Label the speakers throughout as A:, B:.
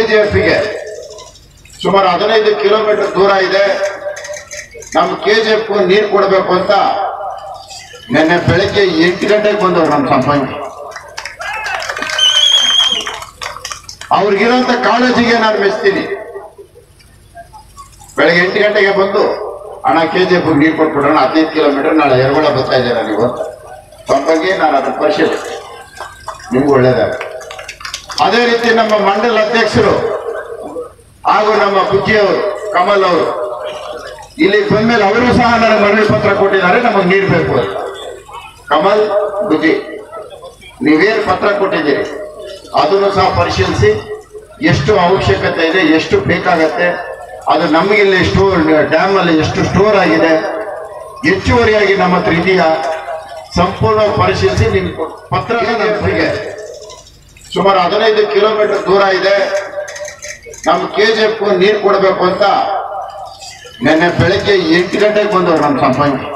A: ಕೆಜಿಎಫ್ಗೆ ಸುಮಾರು ಹದಿನೈದು ಕಿಲೋಮೀಟರ್ ದೂರ ಇದೆ ನಮ್ಮ ಕೆಜಿಎಫ್ ನೀರು ಕೊಡಬೇಕು ಅಂತ ನಿನ್ನೆ ಬೆಳಗ್ಗೆ ಎಂಟು ಗಂಟೆಗೆ ಬಂದವರು ನಮ್ಮ ಸಂಪಂಗಿ ಅವ್ರಿಗಿರೋಂಥ ಕಾಳಜಿಗೆ ನಾನು ಮೆಚ್ತೀನಿ ಬೆಳಗ್ಗೆ ಎಂಟು ಗಂಟೆಗೆ ಬಂದು ಹಣ ಕೆ ಜಿ ಎಫ್ ನೀರು ಕೊಟ್ಬಿಡೋಣ ಹದಿನೈದು ಕಿಲೋಮೀಟರ್ ನಾಳೆ ಎರಗೋಳ ಬರ್ತಾ ಇದ್ದೀರಾ ನೀವು ಸಂಪಂಗಿ ನಾನು ಅದನ್ನ ಪರಿಶೀಲಿಸಿ ನಿಮ್ಗೆ ಒಳ್ಳೇದಾಗ ಅದೇ ರೀತಿ ನಮ್ಮ ಮಂಡಲ ಅಧ್ಯಕ್ಷರು ಹಾಗೂ ನಮ್ಮ ಬುಜ್ಜಿಯವರು ಕಮಲ್ ಅವರು ಇಲ್ಲಿ ಬಂದ್ಮೇಲೆ ಅವರು ಸಹ ನನಗೆ ಮನವಿ ಪತ್ರ ಕೊಟ್ಟಿದ್ದಾರೆ ನಮಗೆ ನೀರು ಬೇಕು ಅಂತ ಕಮಲ್ ಬುಜ್ಜಿ ನೀವೇನು ಪತ್ರ ಕೊಟ್ಟಿದ್ದೀರಿ ಅದನ್ನು ಸಹ ಪರಿಶೀಲಿಸಿ ಎಷ್ಟು ಅವಶ್ಯಕತೆ ಇದೆ ಎಷ್ಟು ಬೇಕಾಗತ್ತೆ ಅದು ನಮಗೆ ಇಲ್ಲಿ ಸ್ಟೋರ್ ಡ್ಯಾಮ್ ಅಲ್ಲಿ ಎಷ್ಟು ಸ್ಟೋರ್ ಆಗಿದೆ ಹೆಚ್ಚುವರಿಯಾಗಿ ನಮ್ಮ ಹತ್ರ ಇದೆಯಾ ಸಂಪೂರ್ಣ ಪರಿಶೀಲಿಸಿ ನಿಮ್ ಪತ್ರ ನಮಗೆ ಸುಮಾರು ಹದಿನೈದು ಕಿಲೋಮೀಟರ್ ದೂರ ಇದೆ ನಮ್ಮ ಕೆ ಜಿ ಎಫ್ ನೀರು ಕೊಡಬೇಕು ಅಂತ ನಿನ್ನೆ ಬೆಳಗ್ಗೆ ಎಂಟು ಗಂಟೆಗೆ ಬಂದವರು ನಮ್ಮ ಸಂಪಂಗಿ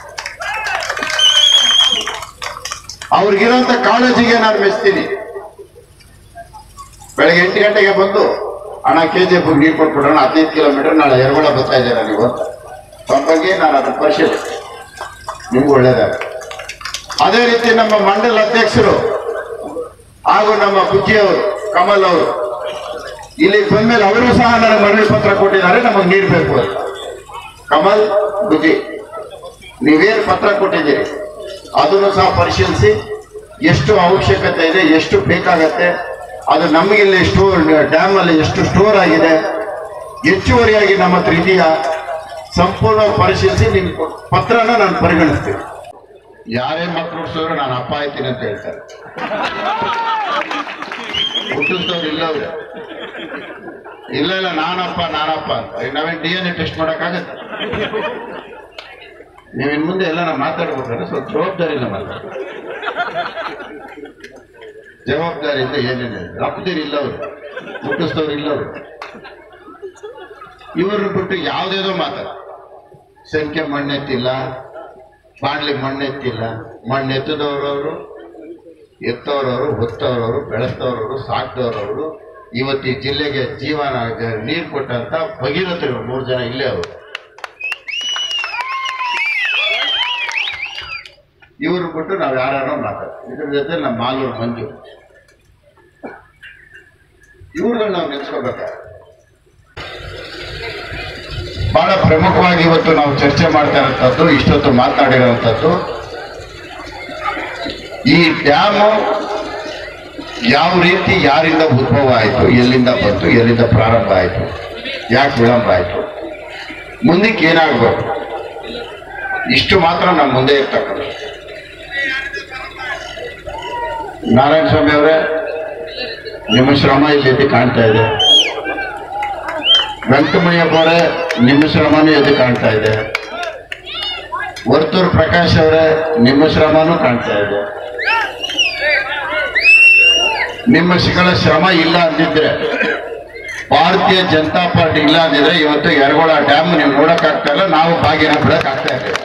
A: ಅವ್ರಿಗಿರೋಂಥ ಕಾಳಜಿಗೆ ನಾನು ಮೆಚ್ತೀನಿ ಬೆಳಗ್ಗೆ ಎಂಟು ಗಂಟೆಗೆ ಬಂದು ಹಣ ಕೆ ಜಿ ಎಫ್ ನೀರು ಕೊಟ್ಬಿಡೋಣ ಹದಿನೈದು ಕಿಲೋಮೀಟರ್ ನಾಳೆ ಎರಗೋಳ ಬರ್ತಾ ಇದ್ದೀರಾ ನೀವು ಸಂಪಂಗಿ ನಾನು ಅದನ್ನ ಪರಿಶೀಲಿಸಿ ನಿಮ್ಗೆ ಒಳ್ಳೇದಾಗ ಅದೇ ರೀತಿ ನಮ್ಮ ಮಂಡಲ ಅಧ್ಯಕ್ಷರು ಹಾಗೂ ನಮ್ಮ ಬುಜ್ಜಿಯವರು ಕಮಲ್ ಅವರು ಇಲ್ಲಿ ಬಂದ್ಮೇಲೆ ಅವರು ಸಹ ನನಗೆ ಮನವಿ ಪತ್ರ ಕೊಟ್ಟಿದ್ದಾರೆ ನಮಗೆ ನೀರು ಬೇಕು ಅಂತ ಕಮಲ್ ಬುಜ್ಜಿ ನೀವೇನು ಪತ್ರ ಕೊಟ್ಟಿದ್ದೀರಿ ಅದನ್ನು ಸಹ ಪರಿಶೀಲಿಸಿ ಎಷ್ಟು ಅವಶ್ಯಕತೆ ಇದೆ ಎಷ್ಟು ಬೇಕಾಗತ್ತೆ ಅದು ನಮಗೆ ಇಲ್ಲಿ ಸ್ಟೋರ್ ಡ್ಯಾಮ್ ಅಲ್ಲಿ ಎಷ್ಟು ಸ್ಟೋರ್ ಆಗಿದೆ ಹೆಚ್ಚುವರಿಯಾಗಿ ನಮ್ಮ ಹತ್ರ ಇದೆಯಾ ಸಂಪೂರ್ಣ ಪರಿಶೀಲಿಸಿ ನಿಮ್ ಪತ್ರನ ನಾನು ಪರಿಗಣಿಸ್ತೀನಿ ಯಾರೇ ಮಕ್ಕಳು ಹುಟ್ಟಿಸಿದ್ರು ನಾನು ಅಪ್ಪ ಆಯ್ತೀನಿ ಅಂತ ಹೇಳ್ತಾರೆ ಹುಟ್ಟಿಸಿದವ್ರು ಇಲ್ಲವ್ರೆ ಇಲ್ಲ ಇಲ್ಲ ನಾನಪ್ಪ ನಾನಪ್ಪ ಅಂತ ಈಗ ನಾವೇನ್ ಡಿ ಎನ್ ಎ ಟೆಸ್ಟ್ ಮಾಡಕ್ಕಾಗತ್ತೆ ನೀವು ಇನ್ ಮುಂದೆ ಎಲ್ಲ ನಾವು ಮಾತಾಡ್ಬೇಕಾದ್ರೆ ಸ್ವಲ್ಪ ಜವಾಬ್ದಾರಿ ಇಲ್ಲ ಮಾತಾಡ ಜವಾಬ್ದಾರಿಯಿಂದ ಏನೇನಿದೆ ರಕ್ತದಿರು ಇಲ್ಲವ್ರು ಹುಟ್ಟಿಸಿದವ್ರು ಇಲ್ಲವ್ರು ಇವ್ರನ್ನ ಬಿಟ್ಟು ಯಾವುದೇದೋ ಮಾತಾಡ ಸಂಖ್ಯೆ ಮಣ್ಣೆತ್ತಿಲ್ಲ ಬಾಣ್ಲಿ ಮಣ್ಣೆತ್ತಿಲ್ಲ ಮಣ್ಣೆತ್ತದವ್ರವರು ಎತ್ತವರವರು ಹೊತ್ತವರವರು ಬೆಳೆಸ್ತವರವರು ಸಾಕ್ದವರವರು ಇವತ್ತು ಈ ಜಿಲ್ಲೆಗೆ ಜೀವನ ನೀರು ಕೊಟ್ಟಂತ ಭಗೀರಥರು ಮೂರು ಜನ ಇಲ್ಲೇ ಅವರು ಇವ್ರು ಬಿಟ್ಟು ನಾವು ಯಾರು ಮಾತಾಡ್ತೀವಿ ಇದ್ರ ಜೊತೆ ನಮ್ಮ ಮಾಲೂರು ಮಂಜು ಇವ್ರುಗಳು ನಾವು ನೆನೆಸ್ಕೋಬೇಕಾದ್ರೆ ಬಹಳ ಪ್ರಮುಖವಾಗಿ ಇವತ್ತು ನಾವು ಚರ್ಚೆ ಮಾಡ್ತಾ ಇರೋಂಥದ್ದು ಇಷ್ಟೊತ್ತು ಮಾತನಾಡಿರುವಂಥದ್ದು ಈ ಡ್ಯಾಮು ಯಾವ ರೀತಿ ಯಾರಿಂದ ಉದ್ಭವ ಆಯಿತು ಎಲ್ಲಿಂದ ಬಂತು ಎಲ್ಲಿಂದ ಪ್ರಾರಂಭ ಆಯಿತು ಯಾಕೆ ವಿಳಂಬ ಆಯಿತು ಮುಂದಕ್ಕೆ ಏನಾಗಬೇಕು ಇಷ್ಟು ಮಾತ್ರ ನಮ್ಮ ಮುಂದೆ ಇರ್ತಕ್ಕಂಥ ನಾರಾಯಣ ಸ್ವಾಮಿ ಅವರೇ ನಿಮ್ಮ ಶ್ರಮ ಇಲ್ಲಿ ಎದ್ದು ಕಾಣ್ತಾ ಇದೆ ವೆಂಕಟಮಯ್ಯಪ್ಪ ಅವರೇ ನಿಮ್ಮ ಶ್ರಮನೂ ಎದ್ದು ಕಾಣ್ತಾ ಇದೆ ವರ್ತೂರ್ ಪ್ರಕಾಶ್ ಅವರೇ ನಿಮ್ಮ ಶ್ರಮನೂ ಕಾಣ್ತಾ ಇದೆ ನಿಮ್ಮ ಶಿಗಳ ಶ್ರಮ ಇಲ್ಲ ಅಂದಿದ್ರೆ ಭಾರತೀಯ ಜನತಾ ಪಾರ್ಟಿ ಇಲ್ಲ ಅಂದಿದ್ರೆ ಇವತ್ತು ಯರಗೋಳ ಡ್ಯಾಮ್ ನೀವು ನೋಡಕ್ಕಾಗ್ತಾ ಇಲ್ಲ ನಾವು ಭಾಗಿನ ಬಿಡಕ್ ಆಗ್ತಾ ಇದ್ದೇವೆ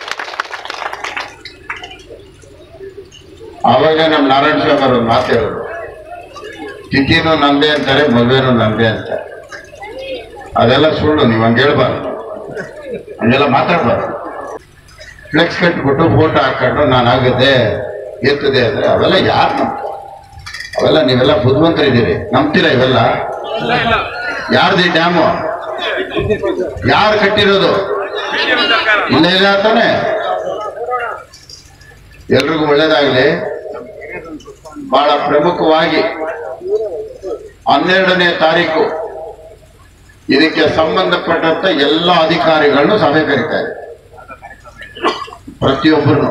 A: ಆವಾಗ ನಮ್ಮ ನಾರಾಯಣ ಸ್ವಾಮಿ ಅವರು ಮಾತು ಹೇಳಿದ್ರು ತಿಥಿನೂ ನಂದೇ ಅಂತಾರೆ ಮದುವೆನೂ ನಂದೇ ಅಂತಾರೆ ಅದೆಲ್ಲ ಸುಳ್ಳು ನೀವು ಹಂಗೆ ಹೇಳ್ಬಾರ್ದು ಹಂಗೆಲ್ಲ ಮಾತಾಡ್ಬಾರ್ದು ಫ್ಲೆಕ್ಸ್ ಕಟ್ಬಿಟ್ಟು ಫೋಟೋ ಹಾಕೊಂಡು ನಾನು ಆಗುತ್ತೆ ಎತ್ತದೆ ಅಂದ್ರೆ ಅವೆಲ್ಲ ಯಾರು ನಂಬ್ತಾರೆ ಅವೆಲ್ಲ ನೀವೆಲ್ಲ ಬುದ್ಧಿವಂತರಿದ್ದೀರಿ ನಂಬ್ತೀರಾ ಇವೆಲ್ಲ ಯಾರ್ದು ಈ ಡ್ಯಾಮು ಯಾರು ಕಟ್ಟಿರೋದು ಇಲ್ಲ ಇಲ್ಲ ತಾನೆ ಎಲ್ರಿಗೂ ಒಳ್ಳೇದಾಗ್ಲಿ ಬಹಳ ಪ್ರಮುಖವಾಗಿ ಹನ್ನೆರಡನೇ ತಾರೀಕು ಇದಕ್ಕೆ ಸಂಬಂಧಪಟ್ಟಂತ ಎಲ್ಲ ಅಧಿಕಾರಿಗಳನ್ನು ಸಭೆ ಕರೀತಾರೆ ಪ್ರತಿಯೊಬ್ಬರು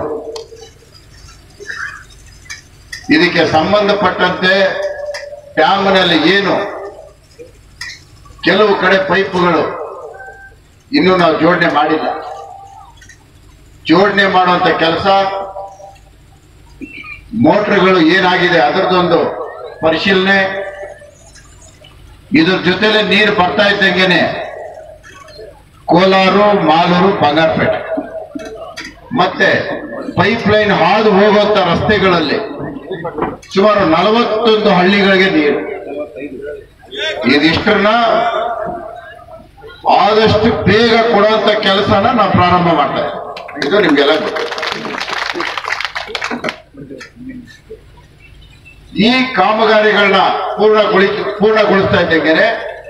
A: ಇದಕ್ಕೆ ಸಂಬಂಧಪಟ್ಟಂತೆ ಡ್ಯಾಮ್ನಲ್ಲಿ ಏನು ಕೆಲವು ಕಡೆ ಪೈಪುಗಳು ಇನ್ನೂ ನಾವು ಜೋಡಣೆ ಮಾಡಿಲ್ಲ ಜೋಡಣೆ ಮಾಡುವಂತ ಕೆಲಸ ಮೋಟ್ರ್ಗಳು ಏನಾಗಿದೆ ಅದರದೊಂದು ಪರಿಶೀಲನೆ ಇದ್ರ ಜೊತೆಲೆ ನೀರು ಬರ್ತಾ ಇದ್ದಂಗೆನೆ ಕೋಲಾರು ಮಾಲೂರು ಬಂಗಾರಪೇಟೆ ಮತ್ತೆ ಪೈಪ್ ಲೈನ್ ಹಾದು ಹೋಗುವಂತ ರಸ್ತೆಗಳಲ್ಲಿ ಸುಮಾರು ನಲವತ್ತೊಂದು ಹಳ್ಳಿಗಳಿಗೆ ನೀರು ಇದಿಷ್ಟನ್ನ ಆದಷ್ಟು ಬೇಗ ಕೊಡುವಂತ ಕೆಲಸನ ನಾವು ಪ್ರಾರಂಭ ಮಾಡ್ತಾ ಇದ್ದೀವಿ ಇದು ನಿಮ್ಗೆಲ್ಲ ಗೊತ್ತು ಈ ಕಾಮಗಾರಿಗಳನ್ನ ಪೂರ್ಣಗೊಳಿ ಪೂರ್ಣಗೊಳಿಸ್ತಾ ಇದ್ದಂಗೆನೆ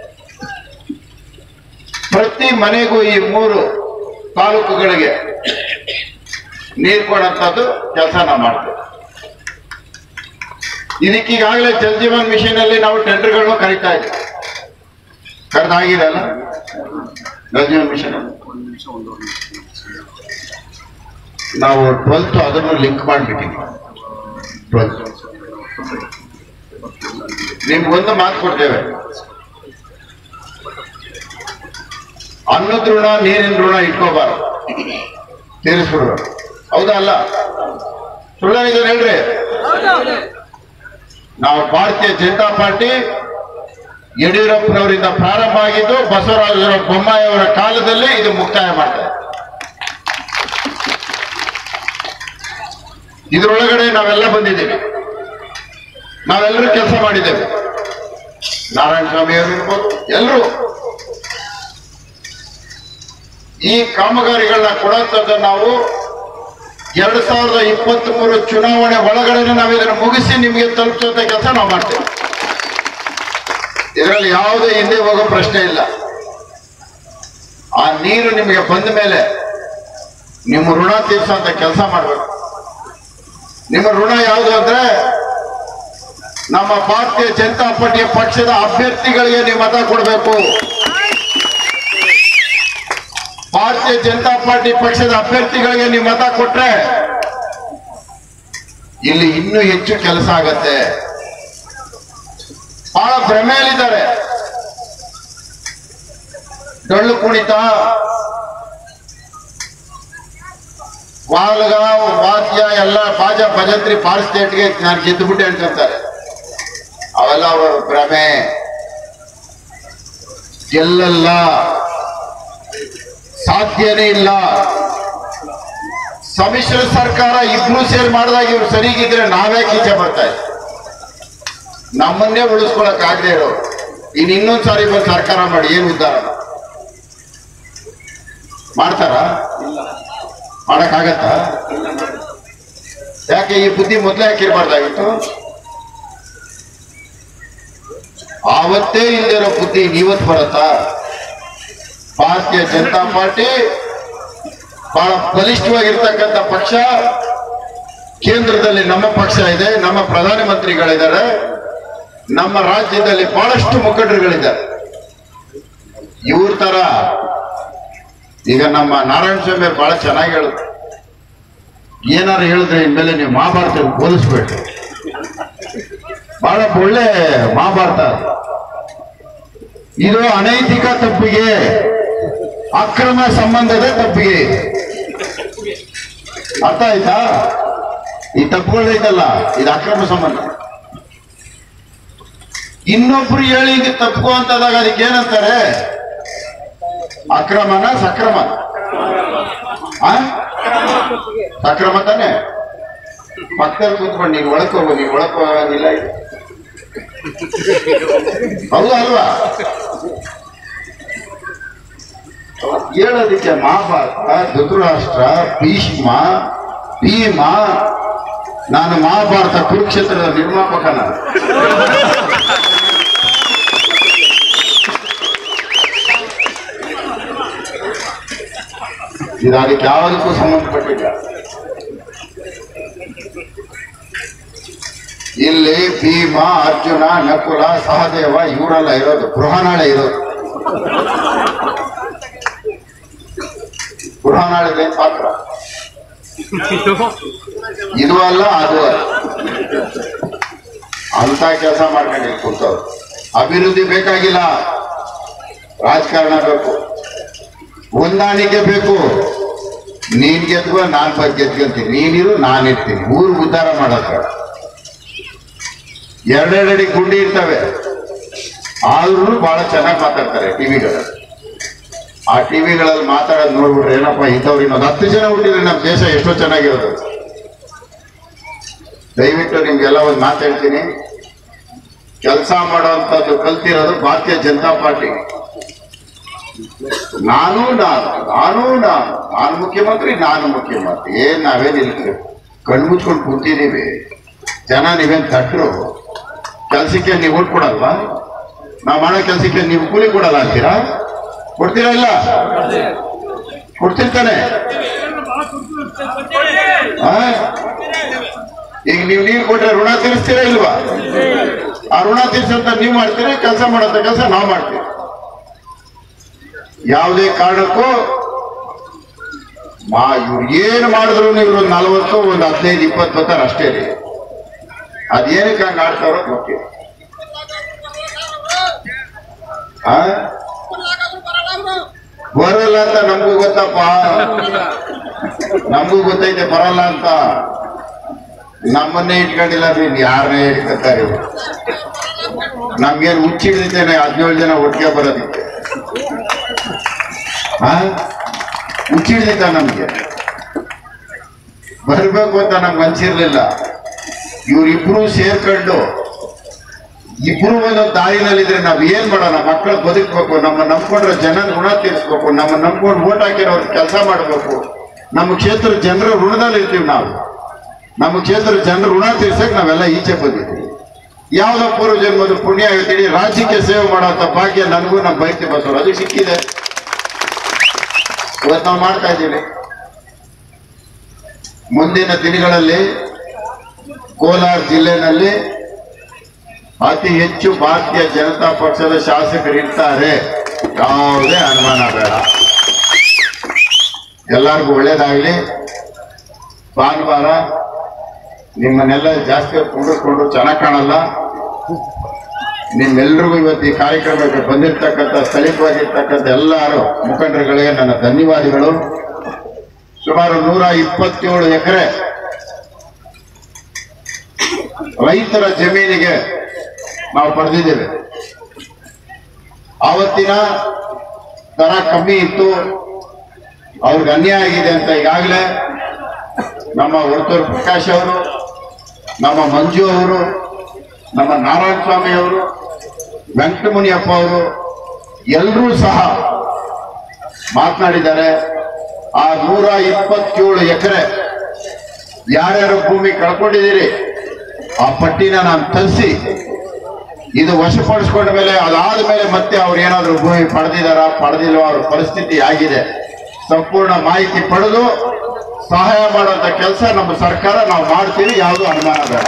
A: ಪ್ರತಿ ಮನೆಗೂ ಈ ಮೂರು ತಾಲೂಕುಗಳಿಗೆ ನೀರು ಕೊಡಂತದ್ದು ಕೆಲಸ ನಾವು ಮಾಡ್ತೇವೆ ಇದಕ್ಕೀಗಾಗಲೇ ಜಲ್ ಜೀವನ್ ಮಿಷನ್ ಅಲ್ಲಿ ನಾವು ಟೆಂಡರ್ಗಳನ್ನು ಕರೀತಾ ಇದ್ದೀವಿ ಕರೆದಾಗಿದೆ ಅಲ್ಲ ಜಲ್ ಜೀವನ್ ಮಿಷನ್ ನಾವು ಟ್ವೆಲ್ತ್ ಅದನ್ನು ಲಿಂಕ್ ಮಾಡಿಬಿಟ್ಟಿದ್ವಿ ಟ್ವೆಲ್ತ್ ನಿಮ್ಗೊಂದು ಮಾತು ಕೊಡ್ತೇವೆ ಅನ್ನದ ಋಣ ನೀರಿನ ಋಣ ಇಟ್ಕೋಬಾರ್ದು ತೀರಿಸ್ಬಿಡ್ಬೇಕು ಹೌದಾ ಅಲ್ಲ ಸುಳ್ಳಾಗಿದ್ದಾರೆ ಹೇಳ್ರಿ ನಾವು ಭಾರತೀಯ ಜನತಾ ಪಾರ್ಟಿ ಯಡಿಯೂರಪ್ಪನವರಿಂದ ಪ್ರಾರಂಭ ಆಗಿದ್ದು ಬಸವರಾಜ ಬೊಮ್ಮಾಯಿ ಅವರ ಕಾಲದಲ್ಲಿ ಇದು ಮುಕ್ತಾಯ ಮಾಡ್ತಾರೆ ಇದರೊಳಗಡೆ ನಾವೆಲ್ಲ ಬಂದಿದ್ದೀವಿ ನಾವೆಲ್ಲರೂ ಕೆಲಸ ಮಾಡಿದ್ದೇವೆ ನಾರಾಯಣ ಸ್ವಾಮಿ ಅವರು ಇರ್ಬೋದು ಎಲ್ಲರೂ ಈ ಕಾಮಗಾರಿಗಳನ್ನ ಕೊಡುವಂಥದ್ದು ನಾವು ಎರಡ್ ಸಾವಿರದ ಇಪ್ಪತ್ತ್ ಮೂರು ಚುನಾವಣೆ ಒಳಗಡೆ ನಾವು ಇದನ್ನು ಮುಗಿಸಿ ನಿಮಗೆ ತಲುಪಿಸುವಂತ ಕೆಲಸ ನಾವು ಮಾಡ್ತೇವೆ ಇದರಲ್ಲಿ ಯಾವುದೇ ಹಿಂದೆ ಹೋಗೋ ಪ್ರಶ್ನೆ ಇಲ್ಲ ಆ ನೀರು ನಿಮಗೆ ಬಂದ ಮೇಲೆ ನಿಮ್ಮ ಋಣ ತೀರ್ಸೋಂತ ಕೆಲಸ ಮಾಡಬೇಕು ನಿಮ್ಮ ಋಣ ಯಾವುದು ಅಂದ್ರೆ ನಮ್ಮ ಭಾರತೀಯ ಜನತಾ ಪಾರ್ಟಿಯ ಪಕ್ಷದ ಅಭ್ಯರ್ಥಿಗಳಿಗೆ ನೀವು ಮತ ಕೊಡಬೇಕು ಭಾರತೀಯ ಜನತಾ ಪಾರ್ಟಿ ಪಕ್ಷದ ಅಭ್ಯರ್ಥಿಗಳಿಗೆ ನೀವು ಮತ ಕೊಟ್ರೆ ಇಲ್ಲಿ ಇನ್ನೂ ಹೆಚ್ಚು ಕೆಲಸ ಆಗತ್ತೆ ಬಹಳ ಭ್ರಮೆಯಲ್ಲಿದ್ದಾರೆ ಡೊಳ್ಳು ಕುಣಿತ ವಾಲ್ಗ ವಾದ್ಯ ಎಲ್ಲ ಬಾಜ ಭಜಂತ್ರಿ ಪಾರ್ ಸ್ಟೇಟ್ಗೆ ನಾನು ಗೆದ್ದುಬಿಟ್ಟೆ ಅಂತಾರೆ ಅವೆಲ್ಲ ಅವರ ಭ್ರಮೆ ಗೆಲ್ಲಲ್ಲ ಸಾಧ್ಯನೇ ಇಲ್ಲ ಸಮ್ಮಿಶ್ರ ಸರ್ಕಾರ ಇಬ್ರು ಸೇರಿ ಮಾಡಿದಾಗ ಇವ್ರು ಸರಿಗಿದ್ರೆ ನಾವೇ ಈಚೆ ಬರ್ತಾ ಇದ್ವಿ ನಮ್ಮನ್ನೇ ಉಳಿಸ್ಕೊಳಕ್ ಆಗದೆ ಇರೋ ಇನ್ ಇನ್ನೊಂದ್ ಸಾರಿ ಬಂದು ಸರ್ಕಾರ ಮಾಡಿ ಏನು ಉದ್ಧಾರ ಮಾಡ್ತಾರ ಮಾಡಕ್ಕಾಗತ್ತಾ ಯಾಕೆ ಈ ಬುದ್ಧಿ ಮೊದಲೇ ಹಾಕಿರ್ಬಾರ್ದಾಗಿತ್ತು ಆವತ್ತೇ ಇಲ್ದಿರೋ ಬುದ್ಧಿ ಇವತ್ತು ಬರುತ್ತಾ ಭಾರತೀಯ ಜನತಾ ಪಾರ್ಟಿ ಬಹಳ ಬಲಿಷ್ಠವಾಗಿರ್ತಕ್ಕಂಥ ಪಕ್ಷ ಕೇಂದ್ರದಲ್ಲಿ ನಮ್ಮ ಪಕ್ಷ ಇದೆ ನಮ್ಮ ಪ್ರಧಾನಮಂತ್ರಿಗಳಿದ್ದಾರೆ ನಮ್ಮ ರಾಜ್ಯದಲ್ಲಿ ಬಹಳಷ್ಟು ಮುಖಂಡರುಗಳಿದ್ದಾರೆ ಇವ್ರ ತರ ಈಗ ನಮ್ಮ ನಾರಾಯಣ ಸ್ವಾಮಿ ಅವ್ರು ಬಹಳ ಚೆನ್ನಾಗಿ ಹೇಳಿದ್ರು ಏನಾರು ಹೇಳಿದ್ರೆ ಇನ್ಮೇಲೆ ನೀವು ಮಹಾಭಾರತ ಹೋಲಿಸ್ಬೇಡ್ರಿ ಬಹಳ ಒಳ್ಳೆ ಮಹಾಭಾರತ ಅದು. ಇದು ಅನೈತಿಕ ತಪ್ಪಿಗೆ ಅಕ್ರಮ ಸಂಬಂಧದ ತಪ್ಪಿಗೆ ಅರ್ಥ ಆಯ್ತಾ ಈ ತಪ್ಪುಗಳೈತಲ್ಲ ಇದು ಅಕ್ರಮ ಸಂಬಂಧ ಇನ್ನೊಬ್ರು ಹೇಳಿ ಇದು ತಪ್ಪು ಅಂತದಾಗ ಅದಕ್ಕೆ ಏನಂತಾರೆ ಅಕ್ರಮನ ಸಕ್ರಮ ಆ? ಸಕ್ರಮ ತಾನೆ ಪಕ್ಕದಲ್ಲಿ ಕೂತ್ಕೊಂಡು ನೀನು ಒಳಕ್ ಹೋಗು ನೀನು ಒಳಕ್ ಹೋಗೋದಿಲ್ಲ ಇದು. ಹೌದಾ ಅಲ್ವಾ ಹೇಳೋದಕ್ಕೆ ಮಹಾಭಾರತ ಧೃತರಾಷ್ಟ್ರ ಭೀಷ್ಮ ಭೀಮ ನಾನು ಮಹಾಭಾರತ ಕುರುಕ್ಷೇತ್ರದ ನಿರ್ಮಾಪಕ ನಾನು ಇದು ಅದಕ್ಕೆ ಯಾವುದಕ್ಕೂ ಸಂಬಂಧಪಟ್ಟಿಲ್ಲ ಇಲ್ಲಿ ಭೀಮ ಅರ್ಜುನ ನಕುಲ ಸಹದೇವ ಇವರೆಲ್ಲ ಇರೋದು ಬೃಹನಾಳೆ ಇರೋದು ಬೃಹನಾಳೆ ಪಾತ್ರ ಇದು ಅಲ್ಲ ಅದು ಅಲ್ಲ ಅಂತ ಕೆಲಸ ಮಾಡ್ಕೊಂಡು ಇಲ್ಲಿ ಕೂತವ್ರು ಅಭಿವೃದ್ಧಿ ಬೇಕಾಗಿಲ್ಲ ರಾಜಕಾರಣ ಬೇಕು ಹೊಂದಾಣಿಕೆ ಬೇಕು ನೀನ್ ಗೆದ್ಕೋ ನಾನ್ ಬಂದ್ ಗೆದ್ಕೊಂತೀನಿ ನೀನಿರು ನಾನು ಇರ್ತೀನಿ ಊರು ಉದ್ಧಾರ ಮಾಡೋದ್ ಬೇಡ ಎರಡೆರಡು ಅಡಿ ಗುಂಡಿ ಇರ್ತವೆ ಆದ್ರೂ ಬಹಳ ಚೆನ್ನಾಗಿ ಮಾತಾಡ್ತಾರೆ ಟಿವಿಗಳಲ್ಲಿ ಆ ಟಿವಿಗಳಲ್ಲಿ ಮಾತಾಡೋದು ನೋಡ್ಬಿಟ್ರೆ ಏನಪ್ಪ ಇಂಥವ್ರು ಇನ್ನೊಂದು ಹತ್ತು ಜನ ಹುಟ್ಟಿದ್ರೆ ನಮ್ಮ ದೇಶ ಎಷ್ಟೋ ಚೆನ್ನಾಗಿರೋದು ದಯವಿಟ್ಟು ನಿಮ್ಗೆಲ್ಲ ಒಂದು ಮಾತು ಹೇಳ್ತೀನಿ ಕೆಲಸ ಮಾಡುವಂತದ್ದು ಕಲ್ತಿರೋದು ಭಾರತೀಯ ಜನತಾ ಪಾರ್ಟಿ ನಾನು ನಾನು ನಾನು ನಾನು ನಾನು ಮುಖ್ಯಮಂತ್ರಿ ನಾನು ಮುಖ್ಯಮಂತ್ರಿ ಏನ್ ನಾವೇನ್ ಇಲ್ಲಿ ಕಣ್ಮುಚ್ಕೊಂಡು ಕೂತಿದೀವಿ ಜನ ನೀವೇನ್ ತಟ್ರು ಕೆಲ್ಸಕ್ಕೆ ನೀವು ಓಟ್ ಕೊಡಲ್ವಾ ನಾವು ಮಾಡೋ ಕೆಲ್ಸಕ್ಕೆ ನೀವು ಕೂಲಿ ಕೊಡಲ್ಲ ಅಂತೀರಾ ಕೊಡ್ತೀರಾ ಇಲ್ಲ ಕೊಡ್ತಿರ್ತಾನೆ ಆ? ಈಗ ನೀವು ನೀರು ಕೊಟ್ರೆ ಋಣ ತೀರಿಸ್ತೀರಾ ಇಲ್ವಾ ಆ ಋಣ ತೀರ್ಸಂತ ನೀವು ಮಾಡ್ತೀರಿ ಕೆಲಸ ಮಾಡೋಂಥ ಕೆಲಸ ನಾವು ಮಾಡ್ತೀವಿ ಯಾವುದೇ ಕಾರಣಕ್ಕೂ ಮಾ ಇವ್ರು ಏನು ಮಾಡಿದ್ರು ನೀವು ಒಂದು ನಲವತ್ತು ಒಂದು ಹದಿನೈದು ಇಪ್ಪತ್ತು ಬರ್ತಾರೆ ಅಷ್ಟೇ ರೀ ಅದೇನಕ್ಕೆ ಹಂಗೆ ಆಡ್ತಾರೋ ಗೊತ್ತಿಲ್ಲ ಆ? ಬರಲ್ಲ ಅಂತ ನಮಗೂ ಗೊತ್ತಪ್ಪ ನಮಗೂ ಗೊತ್ತೈತೆ ಬರಲ್ಲ ಅಂತ ನಮ್ಮನ್ನೇ ಇಟ್ಕೊಂಡಿಲ್ಲ ರೀ ಯಾರನ್ನೇ ಇಟ್ಕೊತಾರೆ ಇವ್ರು ನಮ್ಗೇನು ಹುಚ್ಚಿಡ್ದಿದ್ದೇನೆ ಹದಿನೇಳು ಜನ ಒಟ್ಟಿಗೆ ಬರೋದಕ್ಕೆ ಆ ಹುಚ್ಚಿಡ್ದಿದ್ದ ನಮ್ಗೆ ಬರ್ಬೇಕು ಅಂತ ನಮ್ಗೆ ಅನ್ಸಿರ್ಲಿಲ್ಲ ಇವರಿಬ್ರು ಸೇರ್ಕೊಂಡು ಇಬ್ರು ಒಂದೊಂದು ದಾರಿನಲ್ಲಿದ್ರೆ ನಾವ್ ಏನ್ ಮಾಡೋಣ ಮಕ್ಕಳು ಬದುಕ್ಬೇಕು ನಮ್ಮ ನಂಬ್ಕೊಂಡ್ರೆ ಜನ ಋಣ ತೀರಿಸ್ಬೇಕು ನಮ್ಮ ನಂಬ್ಕೊಂಡು ಓಟ್ ಹಾಕಿರೋರು ಕೆಲಸ ಮಾಡಬೇಕು ನಮ್ಮ ಕ್ಷೇತ್ರ ಜನರ ಋಣದಲ್ಲಿ ಇರ್ತೀವಿ ನಾವು ನಮ್ಮ ಕ್ಷೇತ್ರ ಜನರ ಋಣ ತೀರ್ಸಕ್ ನಾವೆಲ್ಲ ಈಚೆ ಬಂದಿದ್ದೀವಿ ಯಾವ್ದೋ ಪೂರ್ವ ಜನ್ಮದ ಪುಣ್ಯ ಹೇಳ್ತೀನಿ ರಾಜ್ಯಕ್ಕೆ ಸೇವೆ ಮಾಡೋಂಥ ಭಾಗ್ಯ ನನಗೂ ನಮ್ಮ ಬೈತಿ ಬಸವರು ಅದು ಸಿಕ್ಕಿದೆ ಇವತ್ತು ನಾವು ಮಾಡ್ತಾ ಇದ್ದೀವಿ ಮುಂದಿನ ದಿನಗಳಲ್ಲಿ ಕೋಲಾರ ಜಿಲ್ಲೆನಲ್ಲಿ ಅತಿ ಹೆಚ್ಚು ಭಾರತೀಯ ಜನತಾ ಪಕ್ಷದ ಶಾಸಕರು ಇರ್ತಾರೆ ಯಾವುದೇ ಅನುಮಾನ ಬೇಡ ಎಲ್ಲರಿಗೂ ಒಳ್ಳೇದಾಗ್ಲಿ ಭಾನುವಾರ ನಿಮ್ಮನ್ನೆಲ್ಲ ಜಾಸ್ತಿ ಹೊತ್ತು ಕುಂಡಿಸ್ಕೊಂಡು ಚೆನ್ನಾಗಿ ಕಾಣಲ್ಲ ನಿಮ್ಮೆಲ್ರಿಗೂ ಇವತ್ತು ಈ ಕಾರ್ಯಕ್ರಮಕ್ಕೆ ಬಂದಿರ್ತಕ್ಕಂಥ ಸ್ಥಳೀಯವಾಗಿರ್ತಕ್ಕಂಥ ಎಲ್ಲರೂ ಮುಖಂಡರುಗಳಿಗೆ ನನ್ನ ಧನ್ಯವಾದಗಳು ಸುಮಾರು ನೂರ ಇಪ್ಪತ್ತೇಳು ಎಕರೆ ರೈತರ ಜಮೀನಿಗೆ ನಾವು ಪಡೆದಿದ್ದೇವೆ ಆವತ್ತಿನ ದರ ಕಮ್ಮಿ ಇತ್ತು ಅವ್ರಿಗೆ ಅನ್ಯಾಯ ಆಗಿದೆ ಅಂತ ಈಗಾಗಲೇ ನಮ್ಮ ಉಡುತೂರು ಪ್ರಕಾಶ್ ಅವರು ನಮ್ಮ ಮಂಜು ಅವರು ನಮ್ಮ ನಾರಾಯಣ ಸ್ವಾಮಿ ಅವರು ವೆಂಕಟಮುನಿಯಪ್ಪ ಅವರು ಎಲ್ಲರೂ ಸಹ ಮಾತನಾಡಿದ್ದಾರೆ ಆ ನೂರ ಇಪ್ಪತ್ತೇಳು ಎಕರೆ ಯಾರ್ಯಾರು ಭೂಮಿ ಕಳ್ಕೊಂಡಿದ್ದೀರಿ ಆ ಪಟ್ಟಿನ ನಾನು ತರಿಸಿ ಇದು ವಶಪಡಿಸ್ಕೊಂಡ ಮೇಲೆ ಅದಾದ ಮೇಲೆ ಮತ್ತೆ ಅವ್ರು ಏನಾದ್ರು ಭೂಮಿ ಪಡೆದಿದಾರ ಪಡೆದಿಲ್ವ ಅವ್ರ ಪರಿಸ್ಥಿತಿ ಆಗಿದೆ ಸಂಪೂರ್ಣ ಮಾಹಿತಿ ಪಡೆದು ಸಹಾಯ ಮಾಡುವಂತ ಕೆಲಸ ನಮ್ಮ ಸರ್ಕಾರ ನಾವು ಮಾಡ್ತೀವಿ ಯಾವುದು ಅನುಮಾನ ಬೇಡ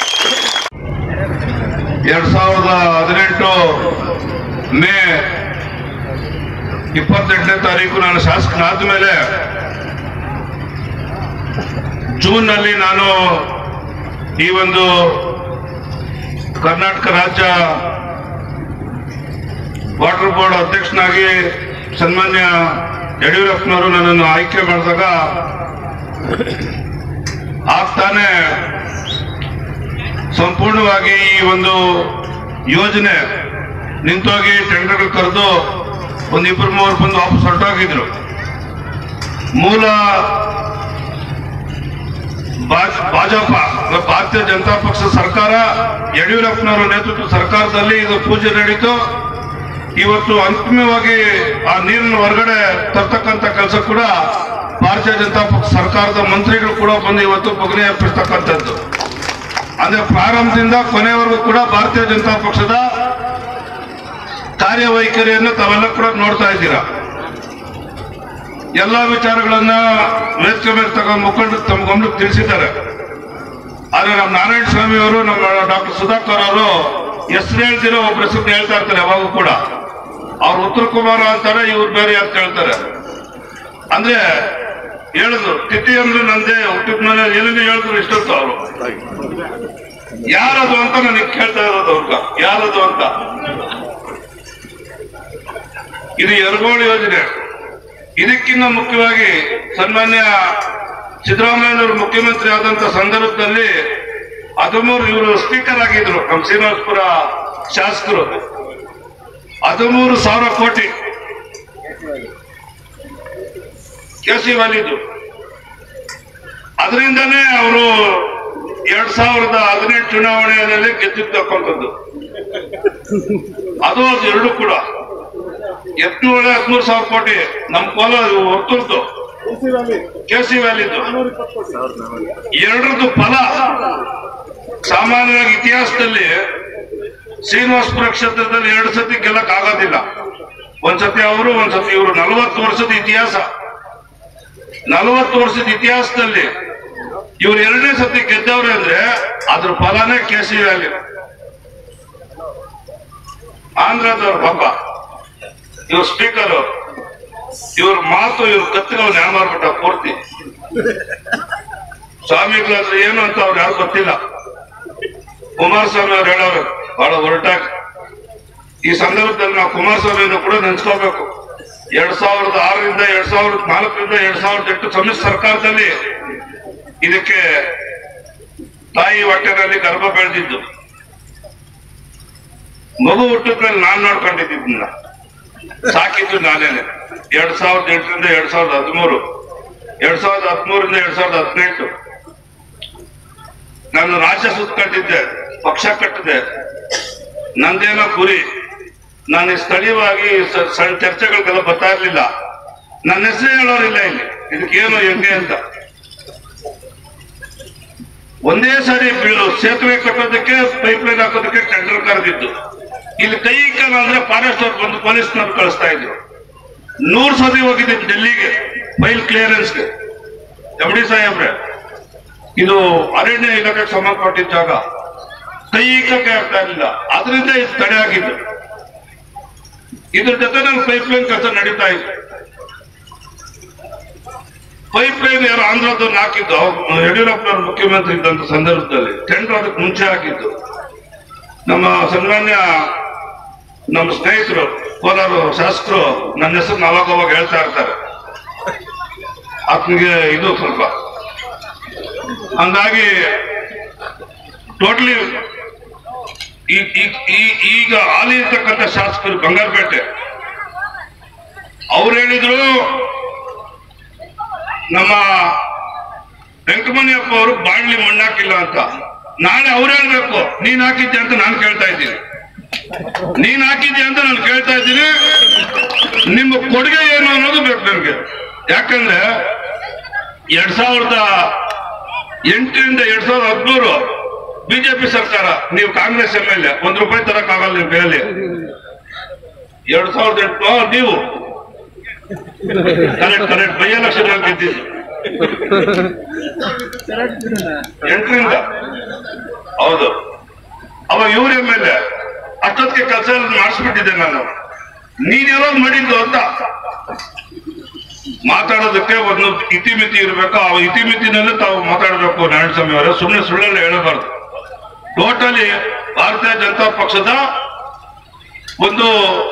B: ಎರಡ್ ಸಾವಿರದ ಹದಿನೆಂಟು ಮೇ ಇಪ್ಪತ್ತೆಂಟನೇ ತಾರೀಕು ನಾನು ಶಾಸಕನಾದ ಮೇಲೆ ಜೂನ್ ನಲ್ಲಿ ನಾನು ಈ ಒಂದು ಕರ್ನಾಟಕ ರಾಜ್ಯ ವಾಟರ್ ಬೋರ್ಡ್ ಅಧ್ಯಕ್ಷನಾಗಿ ಸನ್ಮಾನ್ಯ ಯಡಿಯೂರಪ್ಪನವರು ನನ್ನನ್ನು ಆಯ್ಕೆ ಮಾಡಿದಾಗ ಆಗ್ತಾನೆ ಸಂಪೂರ್ಣವಾಗಿ ಈ ಒಂದು ಯೋಜನೆ ನಿಂತೋಗಿ ಟೆಂಡರ್ಗಳು ಕರೆದು ಒಂದು ಇಬ್ಬರು ಮೂವರು ಬಂದು ವಾಪಸ್ ಹೊರಟೋಗಿದ್ರು ಮೂಲ ಭಾ- ಭಾಜಪ ಭಾರತೀಯ ಜನತಾ ಪಕ್ಷ ಸರ್ಕಾರ ಯಡಿಯೂರಪ್ಪನವರ ನೇತೃತ್ವ ಸರ್ಕಾರದಲ್ಲಿ ಇದು ಪೂಜೆ ನಡೀತು ಇವತ್ತು ಅಂತಿಮವಾಗಿ ಆ ನೀರನ್ನು ಹೊರಗಡೆ ತರ್ತಕ್ಕಂಥ ಕೆಲಸ ಕೂಡ ಭಾರತೀಯ ಜನತಾ ಪಕ್ಷ ಸರ್ಕಾರದ ಮಂತ್ರಿಗಳು ಕೂಡ ಬಂದು ಇವತ್ತು ಬಗನೆ ಅರ್ಪಿಸ್ತಕ್ಕಂಥದ್ದು ಅಂದ್ರೆ ಪ್ರಾರಂಭದಿಂದ ಕೊನೆವರೆಗೂ ಕೂಡ ಭಾರತೀಯ ಜನತಾ ಪಕ್ಷದ ಕಾರ್ಯವೈಖರಿಯನ್ನು ತಾವೆಲ್ಲ ಕೂಡ ನೋಡ್ತಾ ಇದ್ದೀರಾ ಎಲ್ಲಾ ವಿಚಾರಗಳನ್ನ ವೇದಿಕೆ ಮೇಲೆ ತಗೊಂಡು ಮುಖಂಡರು ತಮ್ಮ ಗಮನಕ್ಕೆ ತಿಳಿಸಿದ್ದಾರೆ ಆದ್ರೆ ನಮ್ಮ ನಾರಾಯಣ ಸ್ವಾಮಿ ಅವರು ನಮ್ಮ ಡಾಕ್ಟರ್ ಸುಧಾಕರ್ ಅವರು ಹೆಸರು ಹೇಳ್ತಿರೋ ಒಬ್ಬ ಹೆಸರು ಹೇಳ್ತಾ ಇರ್ತಾರೆ ಯಾವಾಗೂ ಕೂಡ ಅವ್ರು ಉತ್ತರ ಕುಮಾರ ಅಂತಾರೆ ಇವ್ರು ಬೇರೆ ಅಂತ ಹೇಳ್ತಾರೆ ಅಂದ್ರೆ ಹೇಳಿದ್ರು ತಿಥಿ ಅಂದ್ರೆ ನಂದೇ ಹುಟ್ಟಿದ ಮೇಲೆ ಏನೇನು ಹೇಳಿದ್ರು ಇಷ್ಟೊತ್ತು ಅವರು ಯಾರದು ಅಂತ ನನಗೆ ಕೇಳ್ತಾ ಇರೋದು ಅವ್ರ ಯಾರದು ಅಂತ ಇದು ಯರಗೋಳು ಯೋಜನೆ ಇದಕ್ಕಿಂತ ಮುಖ್ಯವಾಗಿ ಸನ್ಮಾನ್ಯ ಸಿದ್ದರಾಮಯ್ಯನವರು ಮುಖ್ಯಮಂತ್ರಿ ಆದಂತ ಸಂದರ್ಭದಲ್ಲಿ ಹದಿಮೂರು ಇವರು ಸ್ಪೀಕರ್ ಆಗಿದ್ರು ನಮ್ಮ ಶ್ರೀನಿವಾಸಪುರ ಶಾಸಕರು ಹದಿಮೂರು ಸಾವಿರ ಕೋಟಿ ಕೆಸಿ ವಾಲಿದ್ದು ಅದರಿಂದನೇ ಅವರು ಎರಡ್ ಸಾವಿರದ ಹದಿನೆಂಟು ಚುನಾವಣೆಯಲ್ಲಿ ಗೆದ್ದಿರ್ತಕ್ಕಂಥದ್ದು ಅದು ಅದು ಎರಡು ಕೂಡ ಎತ್ನೂರ ಹದಿಮೂರು ಸಾವಿರ ಕೋಟಿ ನಮ್ ಕೋಲಾರ ಹೊರ್ತುರ್ದು ಕೆ ಸಿ ವ್ಯಾಲಿದ್ದು ಎರಡರದ್ದು ಫಲ ಸಾಮಾನ್ಯವಾಗಿ ಇತಿಹಾಸದಲ್ಲಿ ಶ್ರೀನಿವಾಸಪುರ ಕ್ಷೇತ್ರದಲ್ಲಿ ಎರಡು ಸತಿ ಗೆಲ್ಲಕ್ ಆಗೋದಿಲ್ಲ ಒಂದ್ಸತಿ ಅವರು ಒಂದ್ಸತಿ ಇವರು ನಲವತ್ತು ವರ್ಷದ ಇತಿಹಾಸ ನಲವತ್ತು ವರ್ಷದ ಇತಿಹಾಸದಲ್ಲಿ ಇವ್ರು ಎರಡನೇ ಸತಿ ಗೆದ್ದವ್ರೆ ಅಂದ್ರೆ ಅದ್ರ ಫಲನೇ ಕೆ ಸಿ ವ್ಯಾಲಿ ಆಂಧ್ರದವ್ರ ಪಾಪ ಇವ್ರ ಸ್ಪೀಕರ್ ಇವ್ರ ಮಾತು ಇವ್ರ ಕತ್ತಿಗೆ ಅವ್ನು ನ್ಯಾಯ ಮಾಡ್ಬಿಟ್ಟ ಪೂರ್ತಿ ಸ್ವಾಮಿಗಳಾದ್ರೆ ಏನು ಅಂತ ಅವ್ರು ಯಾರು ಗೊತ್ತಿಲ್ಲ ಕುಮಾರಸ್ವಾಮಿ ಅವ್ರು ಹೇಳೋರು ಬಹಳ ಹೊರಟಾಗಿ ಈ ಸಂದರ್ಭದಲ್ಲಿ ನಾವು ಕುಮಾರಸ್ವಾಮಿಯನ್ನು ಕೂಡ ನೆನ್ಸ್ಕೋಬೇಕು ಎರಡ್ ಸಾವಿರದ ಆರರಿಂದ ಎರಡ್ ಸಾವಿರದ ನಾಲ್ಕರಿಂದ ಎರಡ್ ಸಾವಿರದ ಎಂಟು ಸಮ್ಮಿಶ್ರ ಸರ್ಕಾರದಲ್ಲಿ ಇದಕ್ಕೆ ತಾಯಿ ಹೊಟ್ಟೆನಲ್ಲಿ ಗರ್ಭ ಬೆಳೆದಿದ್ದು ಮಗು ಹುಟ್ಟಿದ ಮೇಲೆ ನಾನ್ ನೋಡ್ಕೊಂಡಿದ್ದನ್ನ ಸಾಕಿದ್ದು ನಾನೇನೆ ಎರಡ್ ಸಾವಿರದ ಎಂಟರಿಂದ ಎರಡ್ ಸಾವಿರದ ಹದಿಮೂರು ಎರಡ್ ಸಾವಿರದ ಹದಿಮೂರಿಂದ ಎರಡ್ ಸಾವಿರದ ಹದಿನೆಂಟು ನಾನು ರಾಜ್ಯ ಸುತ್ಕೊಂಡಿದ್ದೆ ಪಕ್ಷ ಕಟ್ಟಿದೆ ನಂದೇನೋ ಗುರಿ ನಾನು ಈ ಸ್ಥಳೀಯವಾಗಿ ಸ- ಸಣ್ಣ ಚರ್ಚೆಗಳಿಗೆಲ್ಲ ಬರ್ತಾ ಇರ್ಲಿಲ್ಲ ನನ್ನ ಹೆಸರು ಹೇಳೋರಿಲ್ಲ ಇಲ್ಲಿ ಇದಕ್ಕೇನು ಹೆಂಗೆ ಅಂತ ಒಂದೇ ಸಾರಿ ಬೀಳು ಸೇತುವೆ ಕಟ್ಟೋದಕ್ಕೆ ಪೈಪ್ ಲೈನ್ ಹಾಕೋದಕ್ಕೆ ಟೆಂಡರ್ ಕರೆದಿದ್ದು ಇಲ್ಲಿ ಕೈ ಕಾಲ ಅಂದ್ರೆ ಫಾರೆಸ್ಟ್ ಅವ್ರು ಬಂದು ಪೊಲೀಸ್ನವ್ರು ಕಳಿಸ್ತಾ ಇದ್ರು ನೂರ್ ಸತಿ ಹೋಗಿದ್ದೀನಿ ಡೆಲ್ಲಿಗೆ ಫೈಲ್ ಕ್ಲಿಯರೆನ್ಸ್ಗೆ ಎಂ ಡಿ ಸಾಹೇಬ್ರೆ ಇದು ಅರಣ್ಯ ಇಲಾಖೆಗೆ ಸಂಬಂಧಪಟ್ಟಿದ್ದ ಜಾಗ ಕೈ ಇಕ್ಕಕ್ಕೆ ಆಗ್ತಾ ಇರಲಿಲ್ಲ ಅದರಿಂದ ಇದು ತಡೆ ಆಗಿದ್ದು ಇದ್ರ ಜೊತೆ ನನ್ನ ಪೈಪ್ ಲೈನ್ ಕೆಲಸ ನಡೀತಾ ಇತ್ತು ಪೈಪ್ ಲೈನ್ ಯಾರು ಆಂಧ್ರದವ್ರನ್ನ ಹಾಕಿದ್ದು ಅವ್ರು ಯಡಿಯೂರಪ್ಪನವ್ರು ಮುಖ್ಯಮಂತ್ರಿ ಇದ್ದಂತ ಸಂದರ್ಭದಲ್ಲಿ ಟೆಂಡರ್ ಅದಕ್ಕೆ ಮುಂಚೆ ಹಾಕಿದ್ದು ನಮ್ಮ ಸನ್ಮಾನ್ಯ ನಮ್ಮ ಸ್ನೇಹಿತರು ಕೋಲಾರ ಶಾಸಕರು ನನ್ನ ಹೆಸರು ಅವಾಗ ಅವಾಗ ಹೇಳ್ತಾ ಇರ್ತಾರೆ ಆತನಿಗೆ ಇದು ಸ್ವಲ್ಪ ಹಂಗಾಗಿ ಟೋಟಲಿ ಈಗ ಹಾಲಿ ಇರ್ತಕ್ಕಂಥ ಶಾಸಕರು ಬಂಗಾರಪೇಟೆ ಅವ್ರು ಹೇಳಿದ್ರು ನಮ್ಮ ವೆಂಕಮಣಿಯಪ್ಪ ಅವರು ಬಾಣ್ಲಿ ಮಣ್ಣಾಕಿಲ್ಲ ಅಂತ ನಾಳೆ ಅವ್ರು ಹೇಳ್ಬೇಕು ನೀನ್ ಹಾಕಿದ್ದೆ ಅಂತ ನಾನು ಕೇಳ್ತಾ ಇದ್ದೀನಿ ನೀನ್ ಹಾಕಿದ್ದೆ ಅಂತ ನಾನು ಕೇಳ್ತಾ ಇದ್ದೀನಿ ನಿಮ್ಮ ಕೊಡುಗೆ ಏನು ಅನ್ನೋದು ಬೇಕು ನನಗೆ ಯಾಕಂದ್ರೆ ಎರಡ್ ಸಾವಿರದ ಎಂಟರಿಂದ ಎರಡ್ ಸಾವಿರದ ಹದಿಮೂರು ಬಿಜೆಪಿ ಸರ್ಕಾರ ನೀವು ಕಾಂಗ್ರೆಸ್ ಎಂ ಎಲ್ ಎ ಒಂದ್ ರೂಪಾಯಿ ತರಕ್ ಆಗಲ್ಲ ನಿಮ್ ಕೈಯಲ್ಲಿ ಎರಡ್ ಸಾವಿರದ ಎಂಟು ಆ, ನೀವು ಕರೆಕ್ಟ್ ಕರೆಕ್ಟ್ ಬೈ ಎಲೆಕ್ಷನ್ ಗೆದ್ದಿದ್ದು ಎಂಟರಿಂದ ಹೌದು ಅವಾಗ ಇವ್ರ ಎಂ ಎಲ್ ಎ ಅಷ್ಟೊತ್ತಿಗೆ ಕೆಲಸ ಮಾಡಿಸ್ಬಿಟ್ಟಿದ್ದೆ ನಾನು ನೀನ್ ಯಾವಾಗ ಮಾಡಿದ್ದು ಅಂತ ಮಾತಾಡೋದಕ್ಕೆ ಒಂದು ಇತಿಮಿತಿ ಇರಬೇಕು ಆ ಇತಿಮಿತಿನಲ್ಲೇ ತಾವು ಮಾತಾಡಬೇಕು ನಾರಾಯಣಸ್ವಾಮಿ ಅವರೇ ಸುಮ್ಮನೆ ಸುಳ್ಳೆಲ್ಲ ಹೇಳಬಾರ್ದು ಟೋಟಲಿ ಭಾರತೀಯ ಜನತಾ ಪಕ್ಷದ ಒಂದು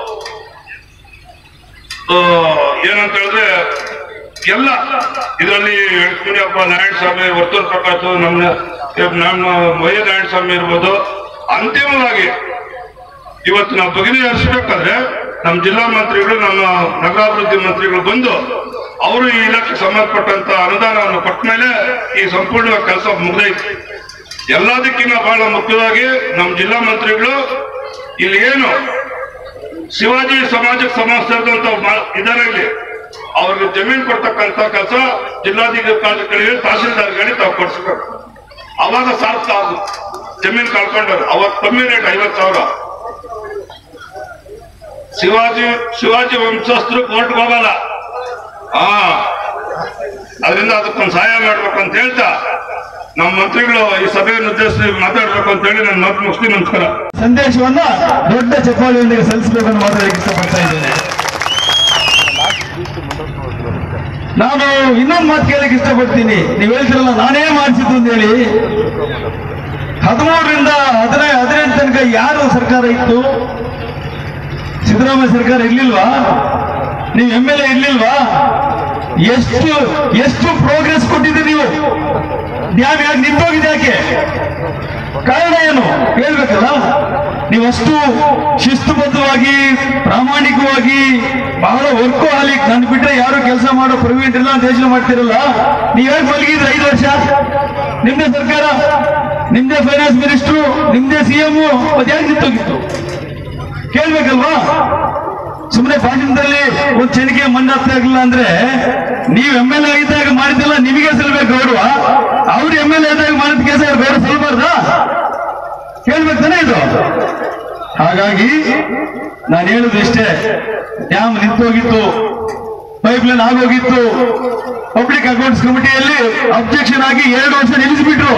B: ಆ, ಏನಂತ ಹೇಳಿದ್ರೆ ಎಲ್ಲ ಇದರಲ್ಲಿ ಮುನಿಯಪ್ಪ ನಾರಾಯಣ ಸ್ವಾಮಿ ವರ್ತೂರ್ ಪ್ರಕಾಶ್ ನಮ್ಮ ನಮ್ಮ ವೈ ನಾರಾಯಣ ಸ್ವಾಮಿ ಇರ್ಬೋದು ಅಂತಿಮವಾಗಿ ಇವತ್ತು ನಾವು ಬಗೆಹರಿಸಬೇಕಾದ್ರೆ ನಮ್ಮ ಜಿಲ್ಲಾ ಮಂತ್ರಿಗಳು ನಮ್ಮ ನಗರಾಭಿವೃದ್ಧಿ ಮಂತ್ರಿಗಳು ಬಂದು ಅವರು ಈ ಇಲಾಖೆಗೆ ಸಂಬಂಧಪಟ್ಟಂತ ಅನುದಾನವನ್ನು ಕೊಟ್ಟ ಮೇಲೆ ಈ ಸಂಪೂರ್ಣ ಕೆಲಸ ಮುಗ್ದೈತಿ ಎಲ್ಲದಕ್ಕಿಂತ ಬಹಳ ಮುಖ್ಯವಾಗಿ ನಮ್ಮ ಜಿಲ್ಲಾ ಮಂತ್ರಿಗಳು ಇಲ್ಲಿ ಏನು ಶಿವಾಜಿ ಸಮಾಜಕ್ಕೆ ಸಂಬಂಧಿಸಿದಂತ ಇದಾರೆ ಇಲ್ಲಿ ಅವ್ರಿಗೆ ಜಮೀನ್ ಕೊಡ್ತಕ್ಕಂತ ಕೆಲಸ ಜಿಲ್ಲಾಧಿಕಾರಿಗಳಿಗೆ ತಹಸೀಲ್ದಾರ್ಗಳಿಗೆ ತಾವು ಕೊಡ್ಸ್ಬೇಕು ಅವಾಗ ಸಾರ್ಥಕ ಆಗುತ್ತೆ ಜಮೀನ್ ಕಳ್ಕೊಂಡವ್ರು ಅವಾಗ ಕಮ್ಮಿ ರೇಟ್ ಐವತ್ತು ಸಾವಿರ ಶಿವಾಜಿ ಶಿವಾಜಿ ವಂಶಸ್ಥರು ಕೋರ್ಟ್ಗೆ ಹೋಗಲ್ಲ ಹಾ ಅದರಿಂದ ಅದಕ್ಕೊಂದು ಸಹಾಯ ಮಾಡ್ಬೇಕು ಅಂತ ಹೇಳ್ತಾ ನಮ್ಮ ಮಂತ್ರಿಗಳು ಈ ಸಭೆಯನ್ನು ಉದ್ದೇಶಿಸಿ ಮಾತಾಡ್ಬೇಕು ಅಂತ ಹೇಳಿ ನಾನು ಮಾತು ಮುಗಿಸ್ತೀನಿ ನಮಸ್ಕಾರ
C: ಸಂದೇಶವನ್ನ ದೊಡ್ಡ ಚಪ್ಪಾಳಿಯೊಂದಿಗೆ ಸಲ್ಲಿಸಬೇಕನ್ನು ಮಾತಾಡಲಿಕ್ಕೆ ಇಷ್ಟಪಡ್ತಾ ಇದ್ದೇನೆ ನಾನು ಇನ್ನೊಂದು ಮಾತು ಕೇಳಲಿಕ್ಕೆ ಇಷ್ಟಪಡ್ತೀನಿ ನೀವು ಹೇಳ್ತಿರಲ್ಲ ನಾನೇ ಮಾಡಿಸಿದ್ದು ಅಂತ ಹೇಳಿ ಹದಿಮೂರರಿಂದ ಹದಿನೈ ಹದಿನೆಂಟು ತನಕ ಯಾರು ಸರ್ಕಾರ ಇತ್ತು ಸಿದ್ದರಾಮಯ್ಯ ಸರ್ಕಾರ ಇರ್ಲಿಲ್ವಾ ನೀವು ಎಂ ಎಲ್ ಎ ಇರ್ಲಿಲ್ವಾ ಎಷ್ಟು ಎಷ್ಟು ಪ್ರೋಗ್ರೆಸ್ ಕೊಟ್ಟಿದ್ದೀರಿ ನೀವು ಡ್ಯಾಮ್ ಯಾಕೆ ನಿಂತೋಗಿದೆ ಯಾಕೆ ಕಾರಣ ಏನು ಹೇಳ್ಬೇಕಲ್ಲ ನೀವಷ್ಟು ಶಿಸ್ತುಬದ್ಧವಾಗಿ ಪ್ರಾಮಾಣಿಕವಾಗಿ ಬಹಳ ವರ್ಕು ಹಾಲಿಕ್ ನನ್ ಬಿಟ್ರೆ ಯಾರು ಕೆಲಸ ಮಾಡೋ ಪ್ರವೀಣ್ ಇಲ್ಲ ಅಂತ ಯೋಚನೆ ಮಾಡ್ತಿರಲ್ಲ ನೀವ್ ಯಾಕೆ ಮಲಗಿದ್ರಿ ಐದು ವರ್ಷ ನಿಮ್ದೇ ಸರ್ಕಾರ ನಿಮ್ದೇ ಫೈನಾನ್ಸ್ ಮಿನಿಸ್ಟ್ರು ನಿಮ್ದೇ ಸಿಎಂ ಯಾಕೆ ನಿಂತೋಗಿತ್ತು ಕೇಳ್ಬೇಕಲ್ವಾ ಸುಮ್ಮನೆ ಭಾಷಣದಲ್ಲಿ ಒಂದು ಚೆಣಿಕೆ ಮಣ್ಣಾಗ್ತಾ ಇರ್ಲಿಲ್ಲ ಅಂದ್ರೆ ನೀವು ಎಂ ಎಲ್ ಎ ಆಗಿದ್ದಾಗ ಮಾಡಿದ್ದೆಲ್ಲ ನಿಮಗೆ ಸಲ್ಬೇಕು ಗೌರವ ಅವ್ರು ಎಂ ಎಲ್ ಎ ಇದ್ದಾಗ ಮಾಡಿದ ಕೆಲಸ ಗೌರವ ಸಲ್ಬಾರ್ದಾ ಕೇಳ್ಬೇಕು ತಾನೇ ಇದು ಹಾಗಾಗಿ ನಾನು ಹೇಳುದು ಇಷ್ಟೇ ಡ್ಯಾಮ್ ನಿಂತೋಗಿತ್ತು ಪೈಪ್ ಲೈನ್ ಆಗೋಗಿತ್ತು ಪಬ್ಲಿಕ್ ಅಕೌಂಟ್ಸ್ ಕಮಿಟಿಯಲ್ಲಿ ಅಬ್ಜೆಕ್ಷನ್ ಆಗಿ ಎರಡು ವರ್ಷ ನಿಲ್ಲಿಸಿಬಿಟ್ರು